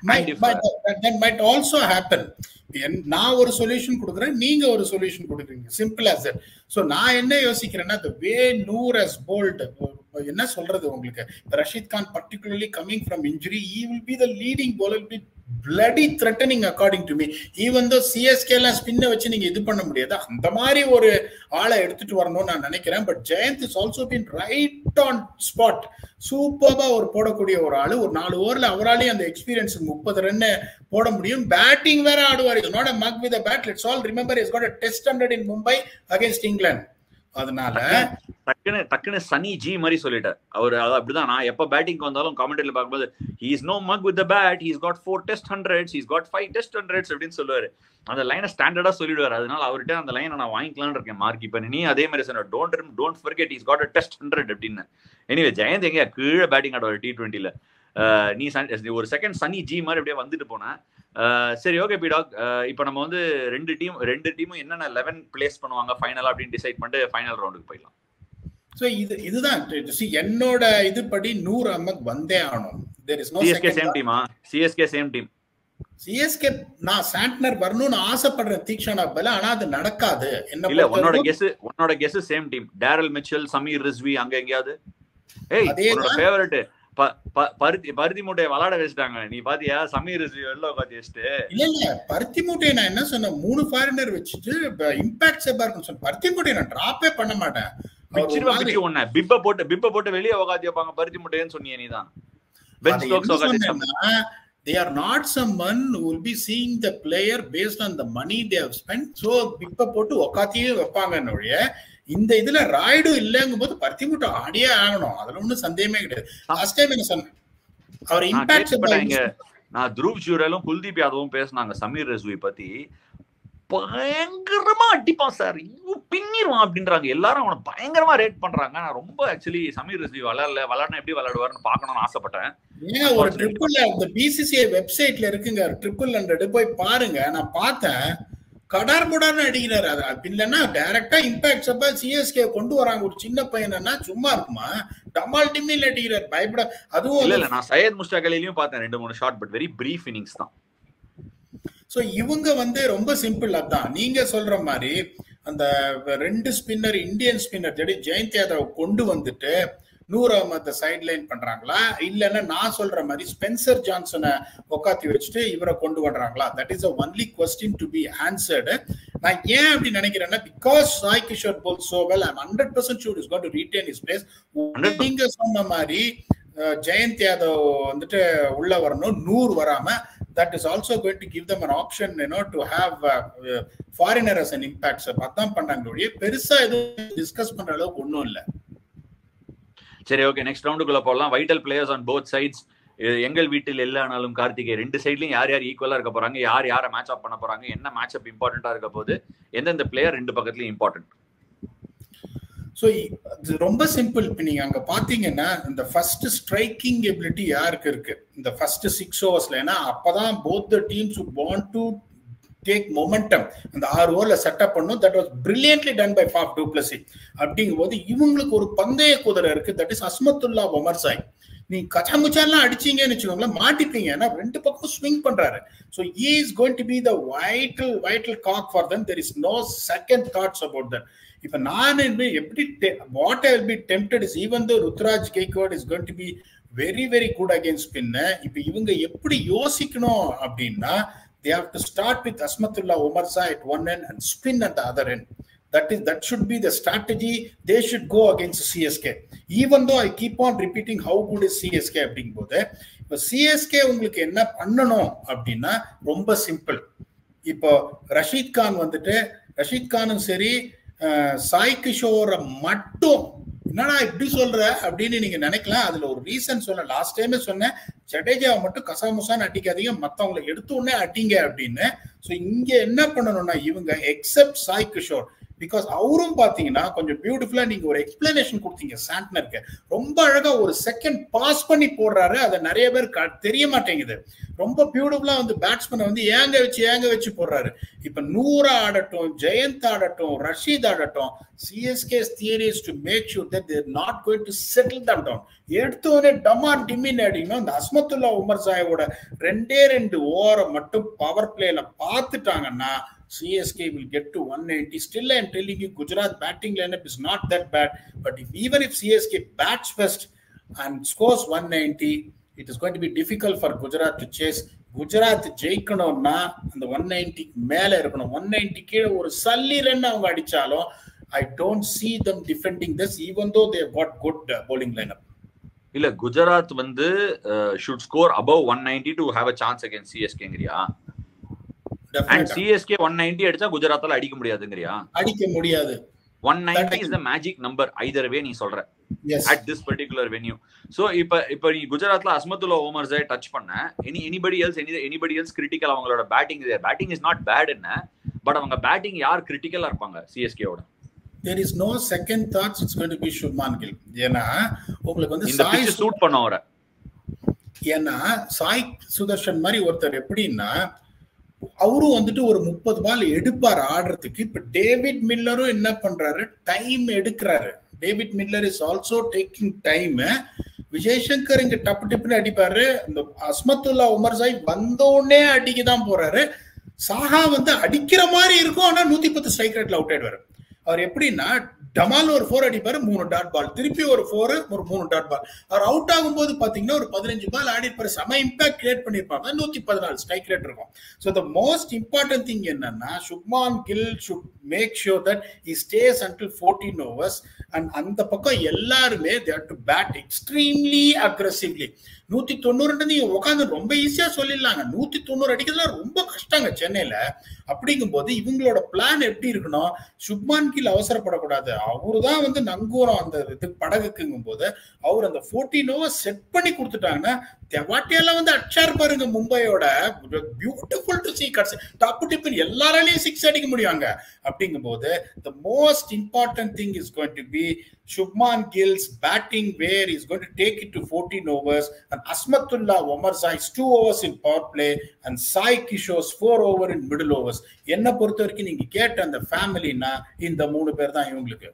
Speaker 2: மைட் ஆல்சோ ஹேப்பன் நான் ஒரு சொல்யூஷன் கொடுக்குறேன் நீங்க ஒரு சொல்யூஷன் கொடுக்குறீங்க சிம்பிள் ஆஸ் தட் ஸோ நான் என்ன யோசிக்கிறேன்னா the way Noor has bowled என்ன சொல்றது உங்களுக்கு Rashid Khan particularly coming from injury he will be the leading bowler be bloody threatening according to me even though சிஎஸ்கேலாம் ஸ்பின்னை வச்சு நீங்க இது பண்ண முடியாது அந்த மாதிரி ஒரு ஆளை எடுத்துட்டு வரணும்னு நான் நினைக்கிறேன் but Jayant is also been right on spot சூப்பர்பா ஒரு போடக்கூடிய ஒரு ஆளு ஒரு நாலு ஓவர்ல அவராலேயும் அந்த எக்ஸ்பீரியன்ஸ் முப்பது ரன் போட முடியும் பேட்டிங் வேற ஆடுவார் இது not mug with bat let's all remember he's got test hundred in Mumbai against England அதனால
Speaker 1: டக்குன்னு டக்குன்னு சனி ஜி மாதிரி சொல்லிட்டார் அவர் அப்படிதான் நான் எப்ப பேட்டிங் வந்தாலும் காமெண்ட்ல பார்க்கும்போது he is no mug with bat he's got four test hundreds he's got five test hundreds அப்படின்னு சொல்லுவாரு அந்த லைனை ஸ்டாண்டர்டா சொல்லிடுவார் அதனால அவர்கிட்ட அந்த லைனை நான் வாங்கிக்கலாம்னு இருக்கேன் மார்க் இப்ப நீ அதே மாதிரி சொன்ன don't don't forget he's got a test hundred அப்படின்னு எனிவே ஜெயந்த் எங்க கீழே பேட்டிங் ஆடுவார் டி டுவெண்ட்டில நீ ஒரு செகண்ட் சனி ஜி மாதிரி அப்படியே வந்துட்டு போனேன் சரி ஓகே பிடாக் இப்போ நம்ம வந்து ரெண்டு டீம் ரெண்டு டீமும் என்னென்ன லெவன் பிளேஸ் பண்ணுவாங்க ஃபைனலா அப்படின்னு டிசைட் பண்ணிட்டு ஃபைனல் ரவுண்டுக்கு போயிடலாம்
Speaker 2: ஸோ இது இதுதான் என்னோட இது படி நூறு அஹமத் வந்தே ஆகணும்
Speaker 1: there is no CSK same டீமா சிஎஸ்கே சேம் டீம்
Speaker 2: சிஎஸ்கே நான் சாண்ட்னர் வரணும்னு ஆசைப்படுறேன் தீக்ஷனா பல ஆனா அது நடக்காது என்ன
Speaker 1: இல்ல
Speaker 2: பொறுத்த
Speaker 1: உன்னோட
Speaker 2: வரைக்கும்
Speaker 1: கெஸ் உன்னோட guess same team Daryl Mitchell Sameer Rizvi அங்க எங்கேயாவது ஏய்
Speaker 2: அதேதான்.
Speaker 1: உன்னோட ஃபேவரட் பருத்தி பருத்தி மூட்டையை விளாட வச்சுட்டாங்க நீ பாத்தியா சமீர் ரிஸ்வி வெளில உட்காந்து வச்சுட்டு
Speaker 2: இல்ல இல்ல பருத்தி மூட்டையை நான் என்ன சொன்னேன் மூணு ஃபாரினர் வச்சுட்டு இம்பாக்ட் செப்பா இருக்குன்னு சொன்னேன் பருத்தி மூட்டையை நான் டிராப்பே பண்ண மாட்டேன் அவர் ஒரு
Speaker 1: பிச்சிருவா
Speaker 2: மாதிரி-
Speaker 1: பிச்சு ஒண்ணு பிப்ப போட்டு பிப்ப போட்டு வெளியே உட்காந்து வைப்பாங்க பருத்தி மூட்டைன்னு சொன்னியே நீதான் பெஞ்ச்
Speaker 2: அது
Speaker 1: ஸ்டோக்ஸ்
Speaker 2: என்ன
Speaker 1: உட்காந்து
Speaker 2: சொன்னேன்னா, they are not someone who will be seeing the player based on the money they have spent so இப்ப போட்டு உக்காத்தியே வைப்பாங்கன்னு ஒழிய இந்த இதுல ராய்டு இல்லங்கும் போது பருத்தி மூட்டை ஆடியே ஆகணும் அதுல ஒண்ணும் சந்தேகமே கிடையாது லாஸ்ட் டைம் என்ன சொன்னேன் அவர்
Speaker 1: நான்
Speaker 2: இம்பாக்ட்
Speaker 1: கேள்விப்பட்டேன் இங்க நான் துருவ் ஜூரலும் குல்தீப் யாதவும் பேசுனாங்க சமீர் ரஸ்வி பத்தி பயங்கரமா அடிப்பான் சார் பின்னிருவான் அப்படின்றாங்க எல்லாரும் அவனை பயங்கரமா ரேட் பண்றாங்க நான் ரொம்ப ஆக்சுவலி சமீர் ரஸ்வி விளையாடல விளையாடினா எப்படி விளையாடுவாருன்னு பார்க்கணும்னு ஆசைப்பட்டேன்
Speaker 2: ஏன் ஒரு ட்ரிபிள் இந்த பிசிசிஐ வெப்சைட்ல இருக்குங்க ட்ரிபிள் ஹண்ட்ரட் போய் பாருங்க நான் பார்த்தேன் கடார் புடார்னு அடிக்கிறாரு அது அது இல்லைன்னா டைரக்டா இம்பாக்ட் அப்ப சிஎஸ்கே கொண்டு வராங்க ஒரு சின்ன பையனா சும்மா இருக்குமா டமால் டிம்மில் அடிக்கிறார் பயப்பட அதுவும்
Speaker 1: இல்ல
Speaker 2: வந்து
Speaker 1: இல்ல நான் சையத் முஸ்டாக் அலிலையும் பார்த்தேன் ரெண்டு மூணு shot but very brief innings தான்
Speaker 2: சோ இவங்க வந்து ரொம்ப சிம்பிள் அதான் நீங்க சொல்ற மாதிரி அந்த ரெண்டு ஸ்பின்னர் இந்தியன் ஸ்பின்னர் ஜெடி ஜெயந்த் யாதவ் கொண்டு வந்துட்டு நூர் அகமத சைட் லைன் பண்றாங்களா இல்லைன்னா நான் சொல்ற மாதிரி ஸ்பென்சர் ஜான்சனை உக்காத்தி வச்சுட்டு இவரை கொண்டு வர்றாங்களா that is a only question to be answered நான் ஏன் அப்படி நினைக்கிறேன்னா because Sai Kishore bowled so well I'm hundred percent sure he's got to retain his place
Speaker 1: 100%
Speaker 2: நீங்க சொன்ன மாதிரி அஹ், ஜெயந்த் யாதவ் வந்துட்டு உள்ள வரணும் நூறு வராம that is also going to give them an option you know to have uh, uh, foreigner as an impact sir அதான் பண்ணாங்க ஒழிய பெருசா எதுவும் டிஸ்கஸ் பண்ற அளவுக்கு ஒண்ணும் இல்ல
Speaker 1: சரி ஓகே நெக்ஸ்ட் ரவுண்டுக்குள்ள போகலாம் vital players on both sides எங்கள் வீட்டில் எல்லானாலும் கார்த்திகை ரெண்டு சைட்லயும் யார் யார் ஈக்குவலா இருக்க போறாங்க யார் யாரை மேட்ச் அப் பண்ண போறாங்க என்ன மேட்ச் அப் இம்பார்ட்டண்டா இருக்க போது எந்தெந்த பிளேயர் ரெண்டு பக்கத்துலயும் இம்பார்ட்டன்ட்
Speaker 2: ஸோ இது ரொம்ப சிம்பிள் இப்போ நீங்க அங்க பாத்தீங்கன்னா இந்த ஃபர்ஸ்ட் ஸ்ட்ரைக்கிங் எபிலிட்டி யாருக்கு இருக்கு இந்த ஃபர்ஸ்ட் சிக்ஸ் ஓவர்ஸ்ல ஏன்னா அப்பதான் both the teams want to take momentum அந்த ஆறு ஓவர்ல செட்டப் பண்ணும் that was brilliantly done by Faf du Plessis அப்படிங்கும் போது இவங்களுக்கு ஒரு பந்தய குதிரை இருக்கு that is Azmatullah Omarzai நீ கச்சாமுச்சாலாம் அடிச்சீங்கன்னு வச்சுக்கோங்களேன் மாட்டிப்பீங்க ஏன்னா ரெண்டு பக்கம் ஸ்விங் பண்றாரு so is going to be the vital vital cog for them there is no second thoughts about that இப்ப நான் என்ன எப்படி what I will be tempted is even the Ruturaj Gaikwad is going to be very very good against ஸ்பின்ன இப்ப இவங்க எப்படி யோசிக்கணும் அப்படின்னா they have to start with Asmatullah Omarza at one end and spin at the other end. That is that should be the strategy they should go against CSK. Even though I keep on repeating how good is CSK அப்படிங்கும்போது இப்போ CSK உங்களுக்கு என்ன பண்ணணும் அப்படின்னா ரொம்ப simple இப்போ ரஷீத் கான் வந்துட்டு ரஷீத் கானும் சரி அஹ், சாய் கிஷோரை மட்டும் என்னடா இப்படி சொல்ற அப்படின்னு நீங்க நினைக்கலாம் அதுல ஒரு ரீசன் சொன்ன லாஸ்ட் டைமே சொன்னேன் ஜடேஜாவை மட்டும் கசாமுசான்னு அடிக்காதீங்க மத்தவங்களை எடுத்த உடனே அடிங்க அப்படின்னு ஸோ இங்க என்ன பண்ணணும்னா இவங்க எக்ஸப்ட் சாய் கிஷோர் பிகாஸ் அவரும் பாத்தீங்கன்னா கொஞ்சம் பியூட்டிஃபுல்லா நீங்க ஒரு எக்ஸ்பிளனேஷன் கொடுத்தீங்க சாண்ட்னருக்கு ரொம்ப அழகா ஒரு செகண்ட் பாஸ் பண்ணி போடுறாரு அதை நிறைய பேர் க- தெரிய மாட்டேங்குது ரொம்ப பியூட்டிஃபுல்லா வந்து பேட்ஸ்மேனை வந்து ஏங்க வச்சு ஏங்க வச்சு போடுறாரு இப்ப நூறா ஆடட்டும் ஜெயந்த் ஆடட்டும் ரஷீத் ஆடட்டும் CSK theory's to make sure that they're not going to settle them down எடுத்தோடனே டமான் டிமின் அடிக்கணும் இந்த அஸ்மத்துல்லா உமர் சாயோட ரெண்டே ரெண்டு ஓவரை மட்டும் பவர் பிளேல பார்த்துட்டாங்கன்னா CSK will get to 190. Still, I'm telling you, Gujarat batting lineup is not that bad. But if, even if CSK bats first and scores 190, it is going to be difficult for Gujarat to chase. Gujarat ஜெயிக்கணும்னா அந்த one ninety மேல இருக்கணும் one ninety கீழே ஒரு சல்லி run அவங்க அடிச்சாலும் I don't see them defending this even though they have got good uh, bowling lineup
Speaker 1: இல்ல குஜராத் வந்து should score above one ninety to have a chance against சிஎஸ்கேங்கிறியா and
Speaker 2: Definitely.
Speaker 1: CSK one ninety அடிச்சா குஜராத்தால அடிக்க முடியாதுங்கிறியா
Speaker 2: அடிக்க முடியாது
Speaker 1: one ninety is the magic number either way நீ சொல்ற
Speaker 2: yes
Speaker 1: at this particular venue so இப்ப இப்ப நீ குஜராத்ல அஸ்மத்துல்லா ஓமர்ஸை டச் பண்ண any anybody else any anybody else critical அவங்களோட batting batting is not bad என்ன பட் அவங்க பேட்டிங் யார் கிரிட்டிக்கலா இருப்பாங்க சிஎஸ்கேவோட
Speaker 2: there is no second thoughts it's going to be Shubman Gill ஏன்னா உங்களுக்கு வந்து
Speaker 1: இந்த
Speaker 2: சாய்
Speaker 1: பிச் சூட் பண்ண வர
Speaker 2: ஏன்னா சாய் சுதர்ஷன் மாதிரி ஒருத்தர் எப்படின்னா அவரும் வந்துட்டு ஒரு முப்பது பால் எடுப்பார் ஆடுறதுக்கு இப்ப டேவிட் மில்லரும் என்ன பண்றாரு டைம் எடுக்கிறாரு David Miller is also taking time Vijay Shankar இங்க டப்பு டிப்புன்னு அடிப்பாரு இந்த அஸ்மத்துல்லா உமர் சாய் வந்தோடனே அடிக்க தான் போறாரு சாஹா வந்து அடிக்கிற மாதிரி இருக்கும் ஆனா நூத்தி பத்து ஸ்ட்ரைக் ரேட்ல அவுட் ஆயிடுவாரு அவர் எப்படின்னா டமால் ஒரு ஃபோர் அடிப்பாரு மூணு டாட் பால் திருப்பி ஒரு ஃபோர் ஒரு மூணு டாட் பால் அவர் அவுட் ஆகும்போது பாத்தீங்கன்னா ஒரு பதினஞ்சு பால் ஆடி இருப்பாரு செம இம்பாக்ட் கிரியேட் பண்ணிருப்பாங்க நூத்தி பதினாலு ஸ்ட்ரைக் ரேட் இருக்கும் so the most important thing என்னன்னா Shubman Gill should make sure that he stays until fourteen overs and அந்த பக்கம் எல்லாருமே there to bat extremely aggressively நூத்தி தொண்ணூறு நீங்க உட்காந்து ரொம்ப ஈஸியா சொல்லிடலாங்க நூத்தி தொண்ணூறு அடிக்கிறதுலாம் ரொம்ப கஷ்டங்க சென்னையில அப்படிங்கும்போது இவங்களோட பிளான் எப்படி இருக்கணும் சுப்மான் கீழ் அவசரப்படக்கூடாது அவரு தான் வந்து நங்கூரம் அந்த இது படகுக்குங்கும் போது அவர் அந்த ஃபோர்டீன் ஓவர் செட் பண்ணி கொடுத்துட்டாங்கன்னா தெவாட்டியெல்லாம் வந்து அச்சார் பாருங்க மும்பையோட பியூட்டிஃபுல் டு சீ கட்ஸ் டப்பு டிப்புன்னு எல்லாராலையும் சிக்ஸ் அடிக்க முடியாங்க அப்படிங்கும்போது the most important thing is going to be Shubman Gill's batting where he's going to take it to 14 overs and Asmatullah Omar Zai's two overs in power play and Sai Kishore's four over in middle overs. என்ன பொறுத்த வரைக்கும் நீங்க கேட்ட அந்த ஃபேமிலினா இந்த மூணு பேர் தான் இவங்களுக்கு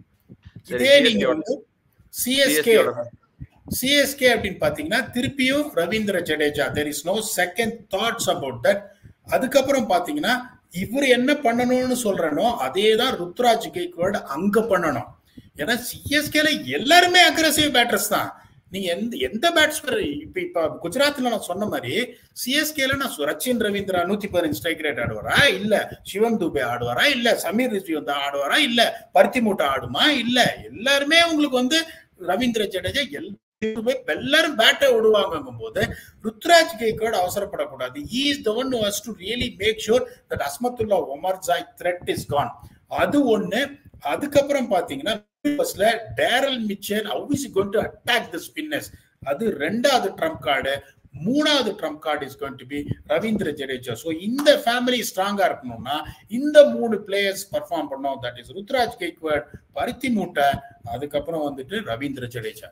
Speaker 2: இதே நீங்க வந்து சிஎஸ்கே சிஎஸ்கே அப்படின்னு பாத்தீங்கன்னா திருப்பியும் Ravindra Jadeja there is no second thoughts about that அதுக்கப்புறம் பாத்தீங்கன்னா இவர் என்ன பண்ணணும்னு சொல்றனோ அதே தான் ருத்ராஜ் கேக்வாட் அங்க பண்ணணும் ஏன்னா சிஎஸ்கேல எல்லாருமே அக்ரஸிவ் பேட்டர்ஸ் தான் நீங்க எந்த எந்த பேட்ஸ்மேன் இப்ப இப்ப குஜராத்ல நான் சொன்ன மாதிரி சிஎஸ்கேல நான் ரச்சின் ரவீந்திரா நூத்தி பதினஞ்சு ஸ்ட்ரைக் ரேட் ஆடுவாரா இல்ல சிவம் துபே ஆடுவாரா இல்ல சமீர் ரிஸ்வி வந்து ஆடுவாரா இல்ல பருத்தி மூட்டை ஆடுமா இல்ல எல்லாருமே உங்களுக்கு வந்து ரவீந்திர ஜடேஜா எல்லாரும் பேட்டை விடுவாங்கும் போது ருத்ராஜ் கேக்கோட அவசரப்படக்கூடாது is the one has to really make sure that Azmatullah Omarzai threat is gone அது ஒண்ணு அதுக்கப்புறம் பாத்தீங்கன்னா Daryl Mitchell how is going to attack the spinners அது ரெண்டாவது ட்ரம்ப் கார்டு மூணாவது trump card is going to be Ravindra Jadeja so இந்த family ஸ்ட்ராங்கா இருக்கணும்னா இந்த மூணு பிளேயர்ஸ் பர்ஃபார்ம் பண்ணோம் தட் இஸ் ருத்ராஜ் கெய்க்வாட் பருத்தி மூட்டை அதுக்கப்புறம் வந்துட்டு ரவீந்திர ஜடேஜா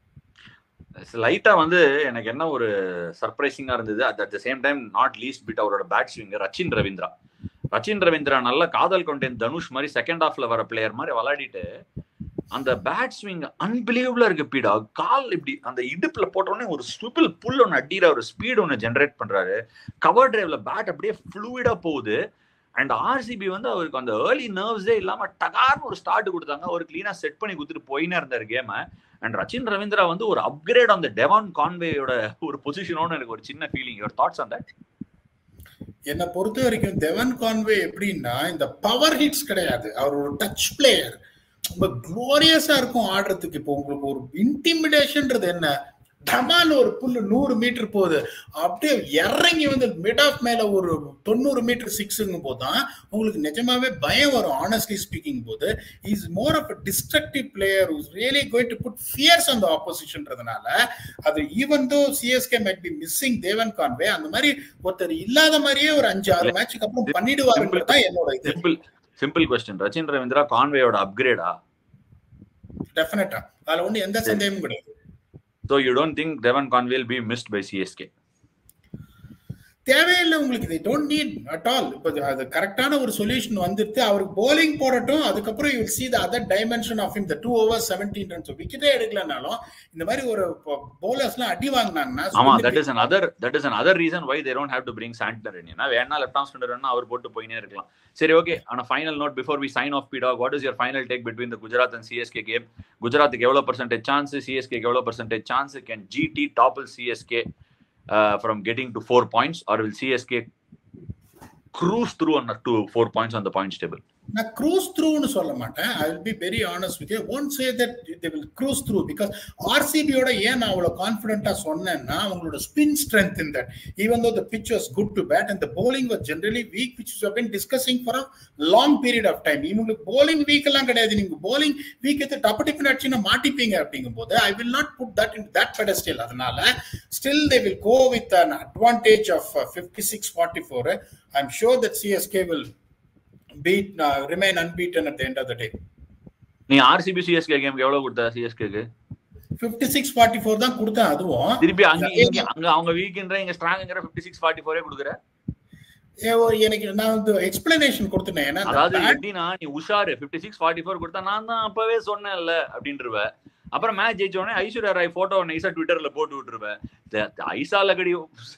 Speaker 1: லைட்டா வந்து எனக்கு என்ன ஒரு சர்ப்ரைசிங்கா இருந்தது at the same time not least bit அவரோட பேட் ஸ்விங் ரச்சின் ரவீந்திரா ரச்சின் ரவீந்திரா நல்ல காதல் கொண்டேன் தனுஷ் மாதிரி செகண்ட் ஹாஃப்ல வர பிளேயர் மாதிரி விளையாடிட்டு அந்த பேட் ஸ்விங் அன்பிலீவபிளா இருக்கு பீடா கால் இப்படி அந்த இடுப்புல போட்டோடனே ஒரு ஸ்விப்பிள் புல் ஒன்று அடிக்கிற ஒரு ஸ்பீடு ஒன்று ஜென்ரேட் பண்றாரு கவர் டிரைவ்ல பேட் அப்படியே ஃப்ளூயிடா போகுது அண்ட் ஆர்சிபி வந்து அவருக்கு அந்த ஏர்லி நர்வ்ஸே இல்லாம டகார்னு ஒரு ஸ்டார்ட் கொடுத்தாங்க ஒரு கிளீனா செட் பண்ணி கொடுத்துட்டு போயினே இருந்தார் கேமை அண்ட் ரச்சின் ரவீந்திரா வந்து ஒரு அப்கிரேட் அந்த டெவான் கான்வேயோட ஒரு பொசிஷனோட எனக்கு ஒரு சின்ன feeling your thoughts on that
Speaker 2: என்னை பொறுத்த வரைக்கும் தெவன் கான்வே எப்படின்னா இந்த பவர் ஹிட்ஸ் கிடையாது அவர் ஒரு டச் பிளேயர் ரொம்ப குளோரியஸா இருக்கும் ஆடுறதுக்கு இப்போ உங்களுக்கு ஒரு இன்டிமிடேஷன்ன்றது என்ன டமால் ஒரு புல்லு நூறு மீட்டர் போகுது அப்படியே இறங்கி வந்து மிட் ஆஃப் மேல ஒரு தொண்ணூறு மீட்டர் சிக்ஸுங்கும் போது தான் உங்களுக்கு நிஜமாவே பயம் வரும் ஆனஸ்ட்லி ஸ்பீக்கிங் போது is more of a destructive player who's really going to put fears அந்த ஆப்போசிஷன்றதுனால அது even though CSK might be missing Devon Conway அந்த மாதிரி ஒருத்தர் இல்லாத மாதிரியே ஒரு அஞ்சு ஆறு மேட்சுக்கு அப்புறம் பண்ணிடுவாருன்றது தான் என்னோட இது
Speaker 1: simple simple question Rachin Ravindra கான்வேயோட அப்கிரேடா
Speaker 2: டெஃபினட்டா அதுல ஒண்ணு எந்த சந்தேகமும் கிடையாது
Speaker 1: so you don't think Devon Conway'll be missed by CSK
Speaker 2: தேவையில்லை உங்களுக்கு இதை டோன்ட் நீட் அட் ஆல் இப்போ அது கரெக்டான ஒரு சொல்யூஷன் வந்துட்டு அவருக்கு போலிங் போடட்டும் அதுக்கப்புறம் you see the other dimension of him the two over seventeen runs விக்கெட்டே எடுக்கலனாலும் இந்த மாதிரி ஒரு போலர்ஸ்லாம் அடி வாங்கினாங்கன்னா
Speaker 1: ஆமா that is an other that is an other reason why they don't have to bring Santner in ஏன்னா வேணா லெஃப்ட் ஆம் ஸ்பின்னர் அவர் போட்டு போயினே இருக்கலாம் சரி ஓகே ஆனா final note before we sign off பீடா what is your final take between the Gujarat and CSK game குஜராத்துக்கு எவ்வளவு பர்சன்டேஜ் சான்ஸ் சிஎஸ்கே எவ்வளவு percentage chance can GT topple CSK from getting to four points or will CSK cruise through on to four points on the points table.
Speaker 2: நான் cruise த்ரூன்னு சொல்ல மாட்டேன் I will be very honest with won't say that they will cruise through because ஆர்சிபியோட ஏன் நான் அவ்வளோ கான்ஃபிடென்ட்டா சொன்னேன்னா அவங்களோட spin strength in that even though the pitch was good to bat and the bowling was generally weak which you been discussing for a long period of time இவங்களுக்கு bowling weak எல்லாம் கிடையாது நீங்க போலிங் வீக் எடுத்து டப்பு tip அடிச்சுன்னா மாட்டிப்பீங்க அப்படிங்கும் போது I will not put that in that pedestal அதனால still they will go with an advantage of fifty six forty four I am sure that CSK will beat uh, remain unbeaten at the end of the day
Speaker 1: நீ RCB CSK கேம்க்கு எவ்வளவு கொடுத்த சிஎஸ்கேக்கு
Speaker 2: 56 44 தான் கொடுத்தேன் அதுவும்
Speaker 1: திருப்பி அங்க இங்க அங்க அவங்க வீக்ன்ற இங்க ஸ்ட்ராங்ங்கற 56 44 கொடுக்குற
Speaker 2: எனக்கு நான் வந்து எக்ஸ்பிளனேஷன் கொடுத்தேன் ஏன்னா
Speaker 1: அதாவது எப்படின்னா நீ உஷாரு 56 44 கொடுத்தா நான் தான் அப்பவே சொன்னேன்ல அப்படின்றவ அப்புறம் மேட்ச் ஜெயிச்ச உடனே ஐஸ்வர்யா ராய் போட்டோ நைஸா ட்விட்டர்ல போட்டு விட்டுருவேன் ஐசா லகடி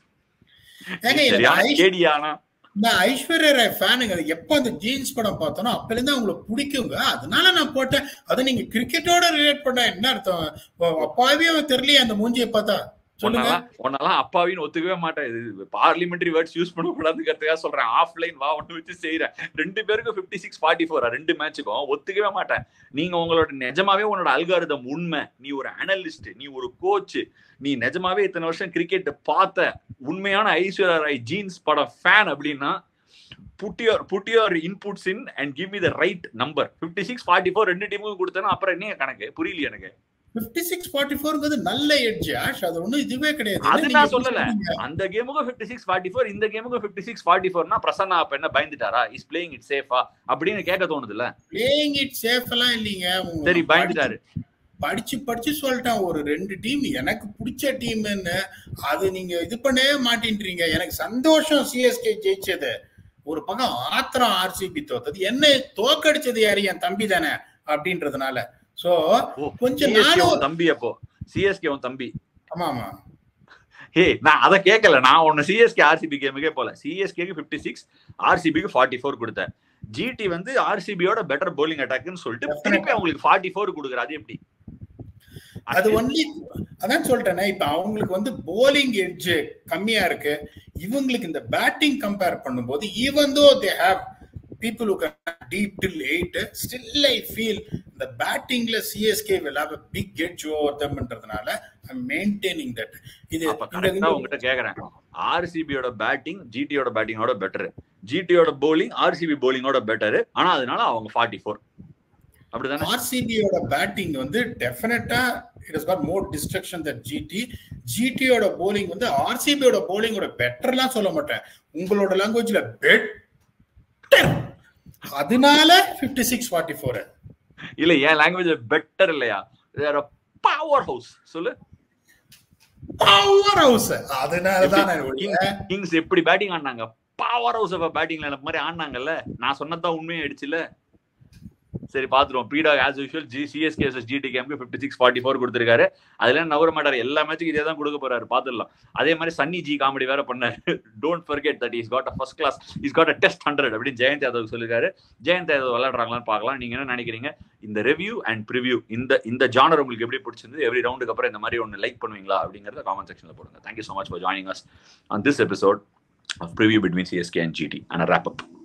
Speaker 2: ஏங்க எனக்கு
Speaker 1: சரியான
Speaker 2: ஐஸ்-
Speaker 1: கேடியானா
Speaker 2: நான் ஐஸ்வர்யா ராய் ஃபேனுங்க எப்ப அந்த ஜீன்ஸ் படம் பார்த்தோனோ அப்பல இருந்து அவங்களுக்கு பிடிக்குங்க அதனால நான் போட்டேன் அது நீங்க கிரிக்கெட்டோட ரிலேட் பண்ண என்ன அர்த்தம் ஓ, அப்பாவே அவன் தெரியலையே அந்த மூஞ்சியை பார்த்தா சொல்லுங்க
Speaker 1: உன்னெல்லாம் உன்னெல்லாம் அப்பாவின்னு ஒத்துக்கவே மாட்டேன் இது பார்லிமெண்டரி வேர்ட்ஸ் யூஸ் பண்ணக்கூடாதுங்கிறதுக்காக சொல்றேன் ஆஃப்லைன் வா ஒன்று வச்சு செய்யறேன் ரெண்டு பேருக்கும் ஃபிஃப்டி சிக்ஸ் ஃபார்ட்டி ஃபோர் ரெண்டு மேட்சுக்கும் ஒத்துக்கவே மாட்டேன் நீங்க உங்களோட நிஜமாவே உன்னோட அல்காரிதம் உண்மை நீ ஒரு அனலிஸ்ட் நீ ஒரு கோச் நீ நிஜமாவே இத்தனை வருஷம் கிரிக்கெட் பார்த்த உண்மையான ஐஸ்வர்யா ராய் ஜீன்ஸ் படம் ஃபேன் அப்படின்னா put your put your inputs in and give me the right number fifty six forty four ரெண்டு டீமுக்கும் கொடுத்தேன்னா அப்புறம் என்ன கணக்கு புரியல எனக்கு
Speaker 2: பிப்டி சிக்ஸ் ஃபார்ட்டி ஃபோர்ங்கிறது நல்ல எட்ஜ் ஆஷ் அது ஒண்ணும் இதுவே கிடையாது
Speaker 1: அது
Speaker 2: என்ன
Speaker 1: நான்
Speaker 2: நீங்க
Speaker 1: சொல்லல.
Speaker 2: சொல்றீங்க?
Speaker 1: அந்த கேமுக்கும் ஃபிஃப்டி சிக்ஸ் ஃபார்ட்டி ஃபோர் இந்த கேமுக்கும் ஃபிஃப்டி சிக்ஸ் ஃபார்ட்டி ஃபோர்னா பிரசன்னா அப்ப என்ன பயந்துட்டாரா இஸ் பிளேயிங் இட் சேஃபா அப்படின்னு கேட்க தோணுதுல்ல
Speaker 2: பிளேயிங் இட் சேஃப் எல்லாம் இல்லைங்க உங்க
Speaker 1: சரி பயந்துட்டாரு
Speaker 2: படிச்சு படிச்சு சொல்லிட்டேன் ஒரு ரெண்டு டீம் எனக்கு பிடிச்ச டீம்னு அது நீங்க இது பண்ணவே மாட்டேன்றீங்க எனக்கு சந்தோஷம் சிஎஸ்கே ஜெயிச்சது ஒரு பக்கம் ஆத்திரம் ஆர்சிபி தோத்தது என்ன தோக்கடிச்சது யாரு என் தம்பி தானே அப்படின்றதுனால சோ
Speaker 1: ஓ,
Speaker 2: கொஞ்ச
Speaker 1: CSK
Speaker 2: நாளும்
Speaker 1: உன் தம்பி அப்போ சிஎஸ்கே உன் தம்பி
Speaker 2: ஆமா ஆமா
Speaker 1: ஹே நான் அதை கேட்கல நான் ஒன்னு சிஎஸ்கே ஆர்சிபி கேமுக்கே போல சிஎஸ்கேக்கு ஃபிஃப்டி சிக்ஸ் ஆர்சிபிக்கு ஃபார்ட்டி ஃபோர் கொடுத்தேன் ஜிடி வந்து ஆர்சிபியோட பெட்டர் bowling அட்டாக்னு சொல்லிட்டு திருப்பி அவங்களுக்கு ஃபார்ட்டி ஃபோர் கொடுக்குற அது எப்படி
Speaker 2: அது ஒன்லி அதான் சொல்லிட்டேனே இப்ப அவங்களுக்கு வந்து போலிங் எட்ஜ் கம்மியா இருக்கு இவங்களுக்கு இந்த பேட்டிங் கம்பேர் பண்ணும்போது even though they have people who can deep till eight still I feel the battingல சிஎஸ்கே will have a big edge over themன்றதுனால I'm maintaining that இது
Speaker 1: அப்ப
Speaker 2: இந்த-
Speaker 1: கரெக்டா
Speaker 2: இந்த-
Speaker 1: உங்ககிட்ட கேக்குறேன் ஆர்சிபியோட பேட்டிங் ஜிடியோட பேட்டிங்கோட பெட்டர் ஜிடியோட bowling ஆர்சிபி bowlingோட பெட்டர் ஆனா அதனால அவங்க ஃபார்ட்டி ஃபோர் அப்படிதானே
Speaker 2: ஆர்சிபியோட பேட்டிங் வந்து டெஃபினட்டா it is got more destruction that GT ஜிடியோட போலிங் வந்து ஆர்சிபியோட போலிங்கோட பெட்டர்லாம் சொல்ல மாட்டேன் உங்களோட லாங்குவேஜ்ல பெட்டர் அதனால 56 சிக்ஸ் ஃபார்ட்டி ஃபோர்
Speaker 1: இல்ல என் லாங்குவேஜ் பெட்டர் இல்லையா பவர் ஹவுஸ் சொல்லு
Speaker 2: பவர் ஹவுஸ் அதனால தான் நான் ஒழிய
Speaker 1: கிங்ஸ் எப்படி பேட்டிங் ஆடினாங்க பவர் ஹவுஸ் பேட்டிங்ல எனக்கு மாதிரி ஆடினாங்கல்ல நான் சொன்னதான் உண்மையை ஆயிடுச்சுல சரி பாத்துருவோம் பீடா ஆஸ் யூஷுவல் ஜி சிஎஸ்கே ஜிடி கேம்க்கு ஃபிஃப்டி சிக்ஸ் ஃபார்ட்டி ஃபோர் கொடுத்துருக்காரு அதுல நவர மாட்டார் எல்லா மேட்சுக்கும் இதே தான் கொடுக்க போறாரு பாத்துடலாம் அதே மாதிரி சன்னி ஜி காமெடி வேற பண்ணாரு don't forget that is got a first class is got a test hundred அப்படின்னு ஜெயந்த் யாதவ் சொல்லிருக்காரு ஜெயந்த் யாதவ் விளையாடுறாங்களான்னு பார்க்கலாம் நீங்க என்ன நினைக்கிறீங்க இந்த ரிவ்யூ அண்ட் ப்ரிவ்யூ இந்த இந்த ஜானர் உங்களுக்கு எப்படி பிடிச்சிருந்து எவ்ரி ரவுண்டுக்கு அப்புறம் இந்த மாதிரி ஒன்று லைக் பண்ணுவீங்களா அப்படிங்கறத காமெண்ட் செக்ஷன்ல போடுங்க thank you so much for joining us on this episode of preview between CSK and GT and a wrap up.